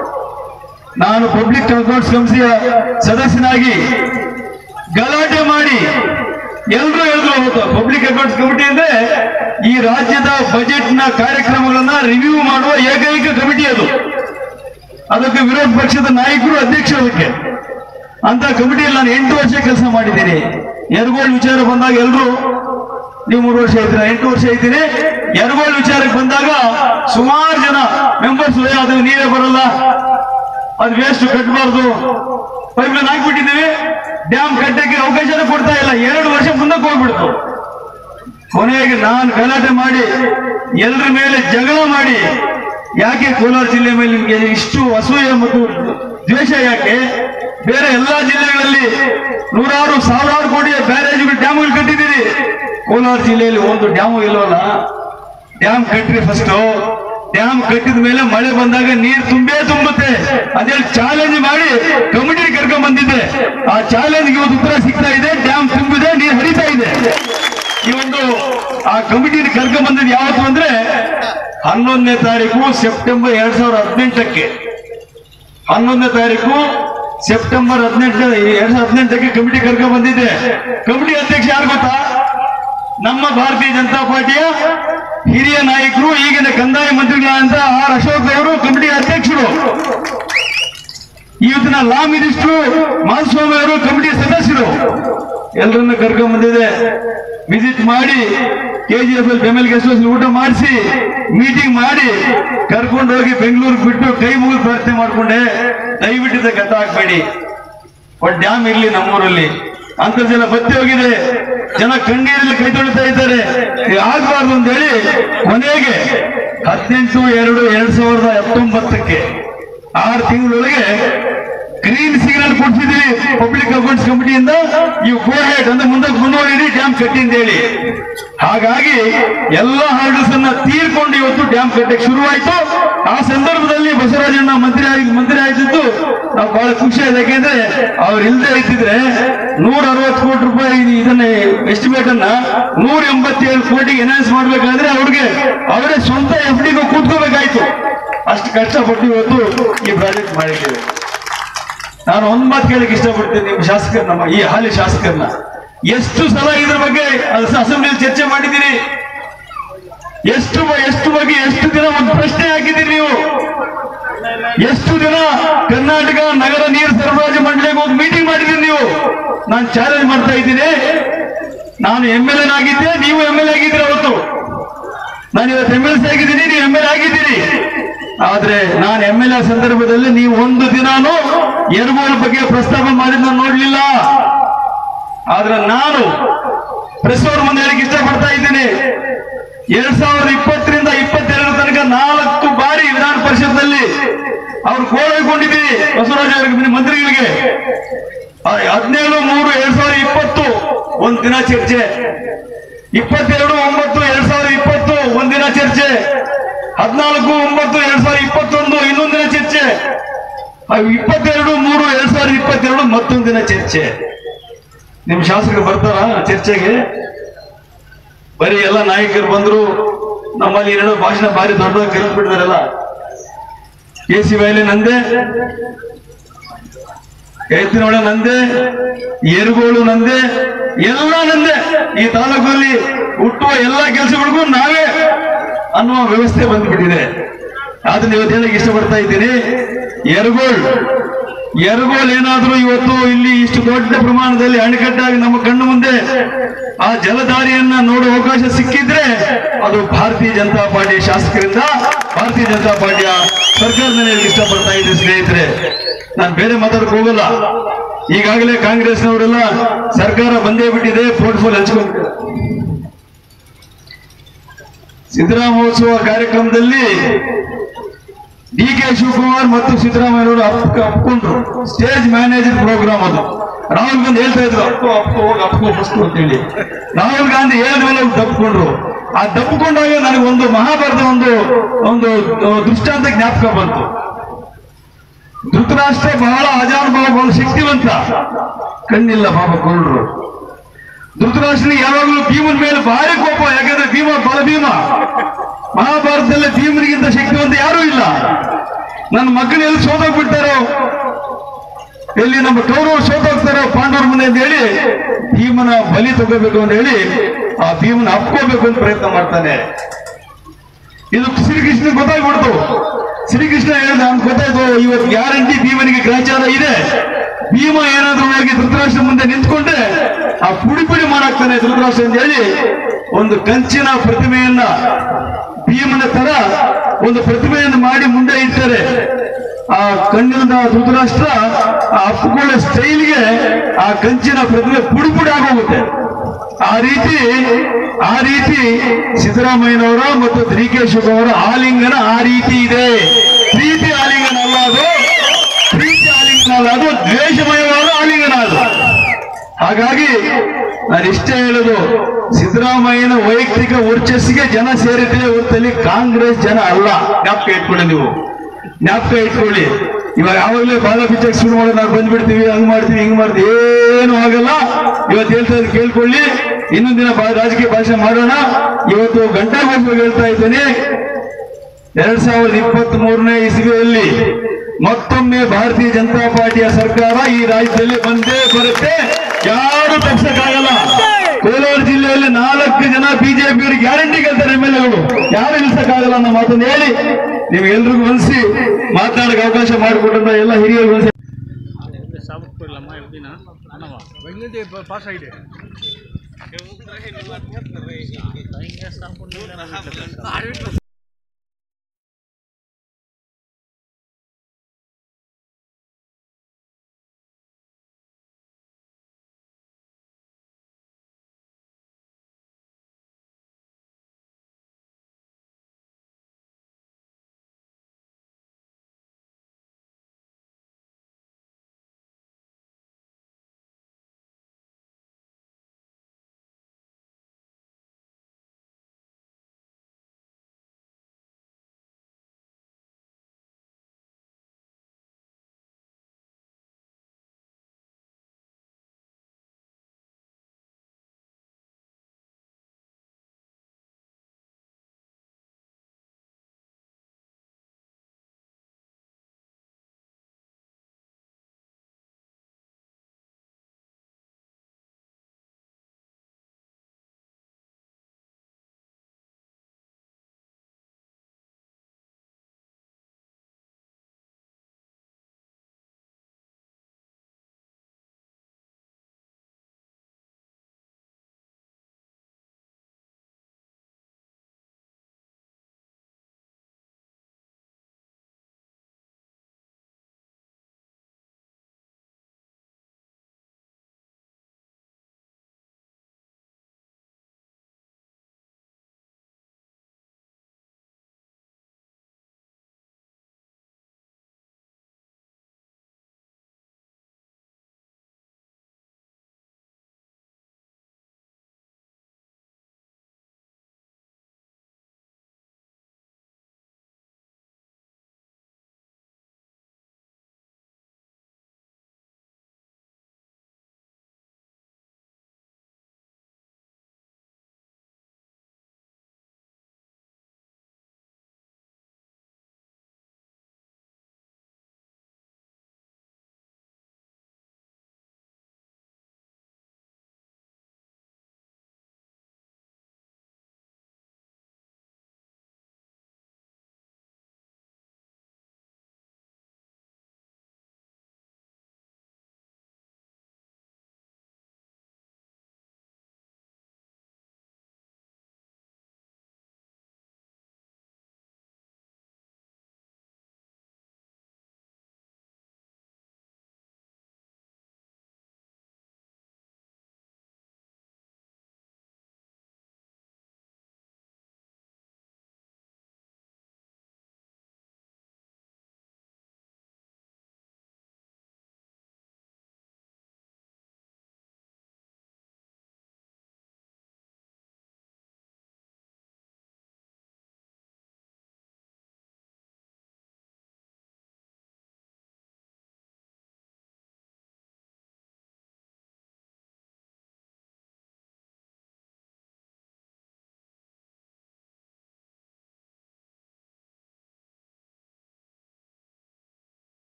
C: ನಾನು ಪಬ್ಲಿಕ್ ಅಕೌಂಟ್ಸ್ ಕಮಿಟಿಯ ಸದಸ್ಯನಾಗಿ ಗಲಾಟೆ ಮಾಡಿ ಎಲ್ಲರೂ ಹೇಳಿದ್ರು ಅವತ್ತು ಪಬ್ಲಿಕ್ ಅಕೌಂಟ್ಸ್ ಕಮಿಟಿ ಅಂದ್ರೆ ಈ ರಾಜ್ಯದ ಬಜೆಟ್ ನ ಕಾರ್ಯಕ್ರಮಗಳನ್ನ ರಿವ್ಯೂ ಮಾಡುವ ಏಕೈಕ ಕಮಿಟಿ ಅದು ಅದಕ್ಕೆ ವಿರೋಧ ಪಕ್ಷದ ನಾಯಕರು ಅಧ್ಯಕ್ಷರು ಅದಕ್ಕೆ ಅಂತ ಕಮಿಟಿಯಲ್ಲಿ ನಾನು ಎಂಟು ವರ್ಷ ಕೆಲಸ ಮಾಡಿದ್ದೀನಿ ಎರಗೋಳ್ ವಿಚಾರ ಬಂದಾಗ ಎಲ್ಲರೂ ನೀವು ಮೂರು ವರ್ಷ ಇದ್ದೀರಾ ಎಂಟು ವರ್ಷ ಇದ್ದೀನಿ ಎರಗೋಳ್ ವಿಚಾರಕ್ಕೆ ಬಂದಾಗ ಸುಮಾರು ಜನ ಮೆಂಬರ್ಸ್ ಅದು ನೀರೇ ಬರಲ್ಲ ಅದು ವೇಸ್ಟ್ ಕಟ್ಟಬಾರ್ದು ಪೈಪ್ ಲೈನ್ ಹಾಕ್ಬಿಟ್ಟಿದ್ದೀವಿ ಡ್ಯಾಮ್ ಕಟ್ಟಕ್ಕೆ ಅವಕಾಶನೇ ಕೊಡ್ತಾ ಇಲ್ಲ ಎರಡು ವರ್ಷ ಮುಂದಕ್ಕೆ ಹೋಗ್ಬಿಡ್ತು ಕೊನೆಗೆ ನಾನು ಗಲಾಟೆ ಮಾಡಿ ಎಲ್ಲರ ಮೇಲೆ ಜಗಳ ಮಾಡಿ ಯಾಕೆ ಕೋಲಾರ ಜಿಲ್ಲೆ ಮೇಲೆ ನಿಮಗೆ ಇಷ್ಟು ಅಸೂಯೆ ಮತ್ತು ದ್ವೇಷ ಯಾಕೆ ಬೇರೆ ಎಲ್ಲಾ ಜಿಲ್ಲೆಗಳಲ್ಲಿ ನೂರಾರು ಸಾವಿರಾರು ಕೋಟಿ ಬ್ಯಾರೇಜ್ಗಳು ಡ್ಯಾಮ್ಗಳು ಕಟ್ಟಿದ್ದೀರಿ ಕೋಲಾರ ಜಿಲ್ಲೆಯಲ್ಲಿ ಒಂದು ಡ್ಯಾಮು ಇಲ್ವಲ್ಲ ಡ್ಯಾಮ್ ಕಟ್ರಿ ಫಸ್ಟ್ ಡ್ಯಾಮ್ ಕಟ್ಟಿದ ಮೇಲೆ ಮಳೆ ಬಂದಾಗ ನೀರು ತುಂಬೇ ತುಂಬುತ್ತೆ ಅದೇಳಿ ಚಾಲೆಂಜ್ ಮಾಡಿ ಕಮಿಟಿ ಕರ್ಕೊಂಡ್ ಬಂದಿದ್ದೆ ಆ ಚಾಲೆಂಜ್ ಇವತ್ತು ಉತ್ತರ ಸಿಗ್ತಾ ಇದೆ ಡ್ಯಾಮ್ ತುಂಬಿದೆ ನೀರು ಹರಿತಾ ಇದೆ ಈ ಒಂದು ಆ ಕಮಿಟಿ ಕರ್ಕೊಂಡ್ ಬಂದಿದ್ದು ಯಾವತ್ತು ಅಂದ್ರೆ ಹನ್ನೊಂದನೇ ತಾರೀಕು ಸೆಪ್ಟೆಂಬರ್ ಎರಡ್ ಸಾವಿರದ ಹದಿನೆಂಟಕ್ಕೆ ಹನ್ನೊಂದನೇ ತಾರೀಕು ಸೆಪ್ಟೆಂಬರ್ ಹದಿನೆಂಟು ಎರಡ್ ಸಾವಿರದ ಹದಿನೆಂಟಕ್ಕೆ ಕಮಿಟಿ ಕರ್ಕೊಂಡ್ ಬಂದಿದ್ದೆ ಕಮಿಟಿ ಅಧ್ಯಕ್ಷ ಯಾರು ಗೊತ್ತಾ ನಮ್ಮ ಭಾರತೀಯ ಜನತಾ ಪಾರ್ಟಿಯ ಹಿರಿಯ ನಾಯಕರು ಈಗಿನ ಕಂದಾಯ ಮಂತ್ರಿಗಳಾದಂತ ಆರ್ ಅಶೋಕ್ ಅವರು ಕಮಿಟಿ ಅಧ್ಯಕ್ಷರು ಇವತ್ತಿನ ಲಾ ಮಿನಿಸ್ಟ್ರು ಮಾಧುಸ್ವಾಮಿ ಅವರು ಕಮಿಟಿ ಸದಸ್ಯರು ಎಲ್ಲರನ್ನ ಕರ್ಕೊಂಡ್ ಬಂದಿದೆ ವಿಸಿಟ್ ಮಾಡಿ ಕೆಜಿಎಫ್ ಎಲ್ ಬೆಮೆಲ್ ಗೆಸ್ಟ್ ಹೌಸ್ ಊಟ ಮಾಡಿಸಿ ಮೀಟಿಂಗ್ ಮಾಡಿ ಕರ್ಕೊಂಡು ಹೋಗಿ ಬೆಂಗಳೂರಿಗೆ ಬಿಟ್ಟು ಕೈ ಮುಗಿದು ಪ್ರಾರ್ಥನೆ ಮಾಡ್ಕೊಂಡೆ ದಯವಿಟ್ಟು ಗತ ಹಾಕ್ಬೇಡಿ ಒಂದು ಡ್ಯಾಮ್ ಇರ್ಲಿ ನಮ್ಮೂರಲ್ಲಿ ಅಂತರ್ಜಲ ಬತ್ತಿ ಹೋಗಿದೆ ಜನ ಕಣ್ಣೀರಲ್ಲಿ ಕೈ ತೊಳಿತಾ ಇದ್ದಾರೆ ಇದು ಆಗ್ಬಾರ್ದು ಅಂತ ಹೇಳಿ ಕೊನೆಗೆ ಹದಿನೆಂಟು ಎರಡು ಎರಡ್ ಸಾವಿರದ ಹತ್ತೊಂಬತ್ತಕ್ಕೆ ಆರು ತಿಂಗಳೊಳಗೆ ಗ್ರೀನ್ ಸಿಗ್ನಲ್ ಕೊಡ್ತಿದ್ದೀವಿ ಪಬ್ಲಿಕ್ ಅಕೌಂಟ್ಸ್ ಕಮಿಟಿಯಿಂದ ನೀವು ಗೋ ಹೆಡ್ ಅಂದ್ರೆ ಮುಂದೆ ಮುಂದುವರಿಡಿ ಡ್ಯಾಮ್ ಕಟ್ಟಿ ಅಂತ ಹೇಳಿ ಹಾಗಾಗಿ ಎಲ್ಲ ಹರ್ಡಲ್ಸ್ ಅನ್ನ ತೀರ್ಕೊಂಡು ಇವತ್ತು ಡ್ಯಾಮ್ ಕಟ್ಟಕ್ಕೆ ಶುರುವಾಯ್ತು ಆ ಸಂದರ್ಭದಲ್ಲಿ ಬಸವರಾಜಣ್ಣ ಮಂತ್ರಿ ಆಗಿ ಮಂತ್ರಿ ಆಯ್ತಿದ್ದು ನಾವು ಬಹಳ ಖುಷಿ ಆಯ್ತು ಯಾಕೆಂದ್ರೆ ಅವ್ರು ಇಲ್ಲದೆ ಇದ್ದಿದ್ರೆ ನೂರ ಅರವತ್ತು ಕೋಟಿ ರೂಪಾಯಿ ಇದನ್ನ ಎಸ್ಟಿಮೇಟ್ ಅನ್ನ ನೂರ ಎಂಬತ್ತೇಳು ಕೋಟಿಗೆ ಎನ್ಹಾನ್ಸ್ ಮಾಡ್ಬೇಕಾದ್ರೆ ಅವ್ರಿಗೆ ಅವರೇ ಸ್ವಂತ ಎಫ್ ಡಿಗೂ ಕೂತ್ಕೋಬೇಕಾಯ್ತು ಅಷ್ಟು ಕಷ್ಟಪಟ್ಟು ಇವತ್ತು ಈ ಪ್ರಾಜೆಕ್ಟ್ ಮಾಡಿದ್ದೇವೆ ನಾನು ಒಂದ್ ಮಾತು ಕೇಳಕ್ಕೆ ಇಷ್ಟಪಡ್ತೀನಿ ನಿಮ್ಮ ಶಾಸಕರ ನಮ್ಮ ಈ ಹಾಲಿ ಶಾಸಕರನ್ನ ಎಷ್ಟು ಸಲ ಇದ್ರ ಬಗ್ಗೆ ಅಸೆಂಬ್ಲಿಯಲ್ಲಿ ಚರ್ಚೆ ಮಾಡಿದ್ದೀರಿ ಎಷ್ಟು ಬ- ಎಷ್ಟು ಬಗ್ಗೆ ಎಷ್ಟು ದಿನ ಒಂದು ಪ್ರಶ್ನೆ ಹಾಕಿದ್ದೀರಿ ನೀವು ಎಷ್ಟು ದಿನ ಕರ್ನಾಟಕ ನಗರ ನೀರು ಸರಬರಾಜು ಮಂಡಳಿಗೆ ಹೋಗಿ ಮೀಟಿಂಗ್ ಮಾಡಿದ್ದೀರಿ ನೀವು ನಾನು ಚಾಲೆಂಜ್ ಮಾಡ್ತಾ ಇದ್ದೀನಿ ನಾನು ಎಂ ಎಲ್ ಎನ್ ಆಗಿದ್ದೆ ನೀವು ಎಂ ಎಲ್ ಎ ಆಗಿದ್ದೀರಿ ಅವತ್ತು ನಾನು ಇವತ್ತು ಎಂ ಎಲ್ ಸಿ ಆಗಿದ್ದೀನಿ ನೀವು ಎಂ ಎಲ್ ಆಗಿದ್ದೀರಿ ಆದ್ರೆ ನಾನು ಎಂ ಎಲ್ ಎ ಸಂದರ್ಭದಲ್ಲಿ ನೀವು ಒಂದು ದಿನಾನು ಎರಗೋಲ್ ಬಗ್ಗೆ ಪ್ರಸ್ತಾಪ ಮಾಡಿದ್ ನಾನು ನೋಡ್ಲಿಲ್ಲ ಆದ್ರೆ ನಾನು ಪ್ರೆಸ್ ಅವ್ರ ಮುಂದೆ ಹೇಳಕ್ಕೆ ಇಷ್ಟಪಡ್ತಾ ಇದ್ದೀನಿ ಎರಡ್ ಸಾವಿರದ ಇಪ್ಪತ್ತರಿಂದ ಇಪ್ಪತ್ತೆರಡರ ತನಕ ನಾಲ್ಕು ಬಾರಿ ವಿಧಾನ ಪರಿಷತ್ನಲ್ಲಿ ಅವ್ರು ಕೋರಕೊಂಡಿದ್ದೀವಿ ಬಸವರಾಜ ಅವರಿಗೆ ಮಂತ್ರಿಗಳಿಗೆ ಆ, ಹದಿನೇಳು ಮೂರು ಎರಡ್ ಸಾವಿರದ ಇಪ್ಪತ್ತು ಒಂದ್ ದಿನ ಚರ್ಚೆ ಇಪ್ಪತ್ತೆರಡು ಒಂಬತ್ತು ಎರಡ್ ಸಾವಿರದ ಇಪ್ಪತ್ತು ಒಂದಿನ ಚರ್ಚೆ ಹದಿನಾಲ್ಕು ಒಂಬತ್ತು ಎರಡ್ ಸಾವಿರದ ಇಪ್ಪತ್ತೊಂದು ಇನ್ನೊಂದಿನ ಚರ್ಚೆ ಆ, ಇಪ್ಪತ್ತೆರಡು ಮೂರು ಎರಡ್ ಸಾವಿರದ ಇಪ್ಪತ್ತೆರಡು ಮತ್ತೊಂದಿನ ಚರ್ಚೆ ನಿಮ್ ಶಾಸಕರು ಬರ್ತಾರ ಚರ್ಚೆಗೆ ಬರೀ ಎಲ್ಲ ನಾಯಕರು ಬಂದ್ರು ನಮ್ಮಲ್ಲಿ ಎರಡು ಭಾಷಣ ಭಾರಿ ದೊಡ್ಡದಾಗಿ ಕರೆದ್ಬಿಟ್ಟಿದಾರಲ್ಲ ಕೆ ಸಿ ವೈಲಿ ನಂದೆ ಎತ್ತಿನೊಳ ನಂದೆ ಏರುಗೋಳು ನಂದೆ ಎಲ್ಲ ನಂದೆ ಈ ತಾಲೂಕಲ್ಲಿ ಹುಟ್ಟುವ ಎಲ್ಲ ಕೆಲಸಗಳಿಗೂ ನಾವೇ ಅನ್ನುವ ವ್ಯವಸ್ಥೆ ಬಂದ್ಬಿಟ್ಟಿದೆ ಅದನ್ನ ಇವತ್ತು ಹೇಳಕ್ ಇಷ್ಟಪಡ್ತಾ ಇದ್ದೀನಿ ಎರಗೋಳ್ ಎರಗೋಳ್ ಏನಾದ್ರೂ ಇವತ್ತು ಇಲ್ಲಿ ಇಷ್ಟು ದೊಡ್ಡ ಪ್ರಮಾಣದಲ್ಲಿ ಅಣೆಕಟ್ಟಾಗಿ ನಮ್ಮ ಕಣ್ಣು ಮುಂದೆ ಆ ಜಲಧಾರಿಯನ್ನ ನೋಡುವ ಅವಕಾಶ ಸಿಕ್ಕಿದ್ರೆ ಅದು ಭಾರತೀಯ ಜನತಾ ಪಾರ್ಟಿ ಶಾಸಕರಿಂದ ಭಾರತೀಯ ಜನತಾ ಪಾರ್ಟಿಯ ಸರ್ಕಾರದ ಹೇಳಕ್ ಇಷ್ಟಪಡ್ತಾ ಇದ್ದೀನಿ ಸ್ನೇಹಿತರೆ ನಾನು ಬೇರೆ ಮಾತಾಡಕ್ ಹೋಗಲ್ಲ ಈಗಾಗಲೇ ಕಾಂಗ್ರೆಸ್ನವರೆಲ್ಲ ಸರ್ಕಾರ ಬಂದೇ ಬಿಟ್ಟಿದೆ ಪೋರ್ಟ್ಫೋಲಿಯೋ ಹಂಚ್ಕೊಂಡಿದ್ದಾರೆ ಸಿದ್ದರಾಮೋತ್ಸವ ಕಾರ್ಯಕ್ರಮದಲ್ಲಿ ಡಿ ಕೆ ಶಿವಕುಮಾರ್ ಮತ್ತು ಸಿದ್ದರಾಮಯ್ಯವರು ಅಪ್ಪ ಅಪ್ಕೊಂಡ್ರು ಸ್ಟೇಜ್ ಮ್ಯಾನೇಜರ್ ಪ್ರೋಗ್ರಾಮ್ ಅದು ರಾಹುಲ್ ಗಾಂಧಿ ಹೇಳ್ತಾ ಇದ್ರು ಅಪ್ಪು ಅಪ್ಪು ಹೋಗಿ ಅಪ್ಪು ಫಸ್ಟ್ ಅಂತೇಳಿ ರಾಹುಲ್ ಗಾಂಧಿ ಹೇಳಿದ ಮೇಲೆ ಅವ್ರು ದಪ್ಪಿಕೊಂಡ್ರು ಆ ದಪ್ಪಿಕೊಂಡಾಗ ನನಗೆ ಒಂದು ಮಹಾಭಾರತ ಒಂದು ಒಂದು ದೃಷ್ಟಾಂತ ಜ್ಞಾಪಕ ಬಂತು ಧೃತರಾಷ್ಟ್ರ ಬಹಳ ಅಜಾನುಭವ ಬಹಳ ಶಕ್ತಿವಂತ ಕಣ್ಣಿಲ್ಲ ಪಾಪ ಕೊಂಡ್ರು ಧೃತರಾಷ್ಟ್ರನಿಗೆ ಯಾವಾಗಲೂ ಭೀಮನ ಮೇಲೆ ಭಾರಿ ಕೋಪ ಯಾಕಂದ್ರೆ ಭೀಮ ಬಲ ಭೀಮ ಮಹಾಭಾರತದಲ್ಲಿ ಭೀಮನಿಗಿಂತ ಶಕ್ತಿವಂತ ಯಾರೂ ಇಲ್ಲ ನನ್ನ ಮಕ್ಕಳು ಎಲ್ಲಿ ಸೋತೋಗ್ಬಿಡ್ತಾರೋ ಎಲ್ಲಿ ನಮ್ಮ ಕೌರವರು ಸೋತೋಗ್ತಾರೋ ಪಾಂಡವರ ಮುಂದೆ ಅಂತ ಹೇಳಿ ಭೀಮನ ಬಲಿ ತಗೋಬೇಕು ಅಂತ ಹೇಳಿ ಆ ಭೀಮನ ಅಪ್ಕೋಬೇಕು ಅಂತ ಪ್ರಯತ್ನ ಮಾಡ್ತಾನೆ ಇದು ಶ್ರೀಕೃಷ್ಣ ಗೊತ್ತಾಗ್ಬಿಡ್ತು ಶ್ರೀಕೃಷ್ಣ ಹೇಳಿದ ಅವ್ನು ಗೊತ್ತಾಯ್ತು ಇವತ್ತು ಗ್ಯಾರಂಟಿ ಭೀಮನಿಗೆ ಗ್ರಹಚಾರ ಇದೆ ಭೀಮ ಏನಾದ್ರೂ ಹೋಗಿ ಧೃತರಾಷ್ಟ್ರ ಮುಂದೆ ನಿಂತ್ಕೊಂಡ್ರೆ ಆ ಪುಡಿ ಪುಡಿ ಮಾಡಾಕ್ತಾನೆ ಧೃತರಾಷ್ಟ್ರ ಅಂತ ಹೇಳಿ ಒಂದು ಕಂಚಿನ ಪ್ರತಿಮೆಯನ್ನ ಭೀಮನ ತರ ಒಂದು ಪ್ರತಿಮೆಯನ್ನು ಮಾಡಿ ಮುಂದೆ ಇಡ್ತಾರೆ ಆ ಕಣ್ಣಿಂದ ಧೃತರಾಷ್ಟ್ರ ಆ ಅಪ್ಪುಕೊಳ್ಳೋ ಸ್ಟೈಲ್ಗೆ ಆ ಕಂಚಿನ ಪ್ರತಿಮೆ ಪುಡಿ ಪುಡಿ ಆಗೋಗುತ್ತೆ ಆ ರೀತಿ ಆ ರೀತಿ ಸಿದ್ದರಾಮಯ್ಯನವರ ಮತ್ತು ಡಿ ಕೆ ಶಿವಕುಮಾರ ಆಲಿಂಗನ ಆ ರೀತಿ ಇದೆ ಪ್ರೀತಿ ಆಲಿಂಗನ ಅಲ್ಲ ಅದು ಪ್ರೀತಿ ಆಲಿಂಗನ ಅಲ್ಲ ಅದು ದ್ವೇಷಮಯವಾದ ಆಲಿಂಗನ ಅದು ಹಾಗಾಗಿ ನಾನು ಇಷ್ಟೇ ಹೇಳೋದು ಸಿದ್ದರಾಮಯ್ಯನ ವೈಯಕ್ತಿಕ ವರ್ಚಸ್ಸಿಗೆ ಜನ ಸೇರಿದ್ರೆ ಹೊರತಲ್ಲಿ ಕಾಂಗ್ರೆಸ್ ಜನ ಅಲ್ಲ ಜ್ಞಾಪಕ ಇಟ್ಕೊಳ್ಳಿ ನೀವು ಜ್ಞಾಪಕ ಇಟ್ಕೊಳ್ಳಿ ಇವಾಗ ಯಾವಾಗಲೇ ಬಾಲ ಬಿಚ್ಚಕ್ಕೆ ಶುರು ಮಾಡೋದು ನಾವು ಬಂದ್ಬಿಡ್ತೀವಿ ಹಂಗ್ ಮಾಡ್ತೀವಿ ಹಿಂಗ್ ಮಾಡ್ತೀವಿ ಏನು ಆಗಲ್ಲ ಇವತ್ತು ಹೇಳ್ತಾ ಇದ್ದೀನಿ ಕೇಳ್ಕೊಳ್ಳಿ ಇನ್ನೊಂದು ದಿನ ಬಾ- ರಾಜಕೀಯ ಭಾಷಣ ಮಾಡೋಣ ಇವತ್ತು ಗಂಟಾಗೋಸ್ಕರ ಹೇಳ್ತಾ ಇದ್ದೇನೆ ಎರಡ್ ಸಾವಿರದ ಇಪ್ಪತ್ತ್ ಮೂರನೇ ಇಸವಿಯಲ್ಲಿ ಮತ್ತೊಮ್ಮೆ ಭಾರತೀಯ ಜನತಾ ಪಾರ್ಟಿಯ ಸರ್ಕಾರ ಈ ರಾಜ್ಯದಲ್ಲಿ ಬಂದೇ ಬರುತ್ತೆ ಯಾರು ತಪ್ಸಕ್ಕಾಗಲ್ಲ ಕೋಲಾರ ಜಿಲ್ಲೆಯಲ್ಲಿ ನಾಲ್ಕು ಜನ ಬಿಜೆಪಿಯವರು ಗ್ಯಾರಂಟಿ ಗೆಲ್ತಾರೆ ಎಂ ಎಲ್ ಎಗಳು ಯಾರು ನಿಲ್ಸಕ್ಕಾಗಲ್ಲ ಅನ್ನೋ ಮಾತನ್ನು ಹೇಳಿ ನಿಮ್ಗೆಲ್ರಿಗೂ ಮನಸ್ಸಿ ಮಾತನಾಡಕ್ಕೆ ಅವಕಾಶ ಮಾಡಿಕೊಟ್ಟಂತ ಎಲ್ಲ ಹಿರಿಯರು ಮನಸ್ಸಿ
D: ಸಾಬಕ್ಕಿಲ್ಲಮ್ಮ ಎಲ್ದಿನ ಅನ್ನವ
E: ಬೆಂಗಳೂರು ಪಾಸ್ ಆಗಿದೆ
D: ಹಿಂಗೆ ಸಾಕು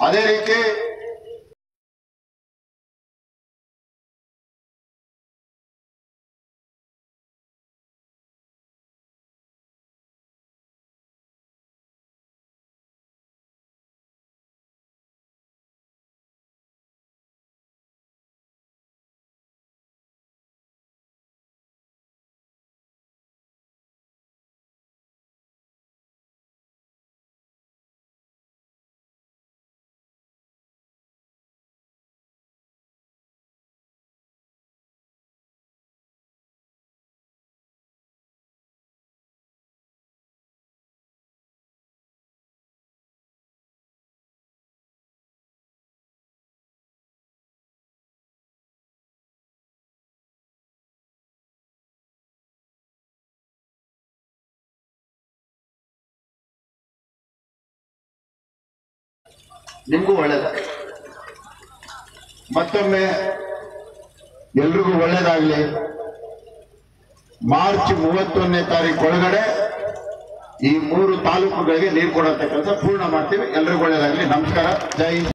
A: ಅದೇ ರೀತಿ ನಿಮಗೂ ಒಳ್ಳೇದಾಗಲಿ ಮತ್ತೊಮ್ಮೆ ಎಲ್ರಿಗೂ ಒಳ್ಳೇದಾಗ್ಲಿ ಮಾರ್ಚ್ ಮೂವತ್ತೊಂದನೇ ತಾರೀಕು ಒಳಗಡೆ ಈ ಮೂರು ತಾಲೂಕುಗಳಿಗೆ ನೀರು ಕೊಡುವಂತ ಕೆಲಸ ಪೂರ್ಣ ಮಾಡ್ತೀವಿ ಎಲ್ರಿಗೂ ಒಳ್ಳೇದಾಗ್ಲಿ ನಮಸ್ಕಾರ ಜೈ ಹಿಂದ್.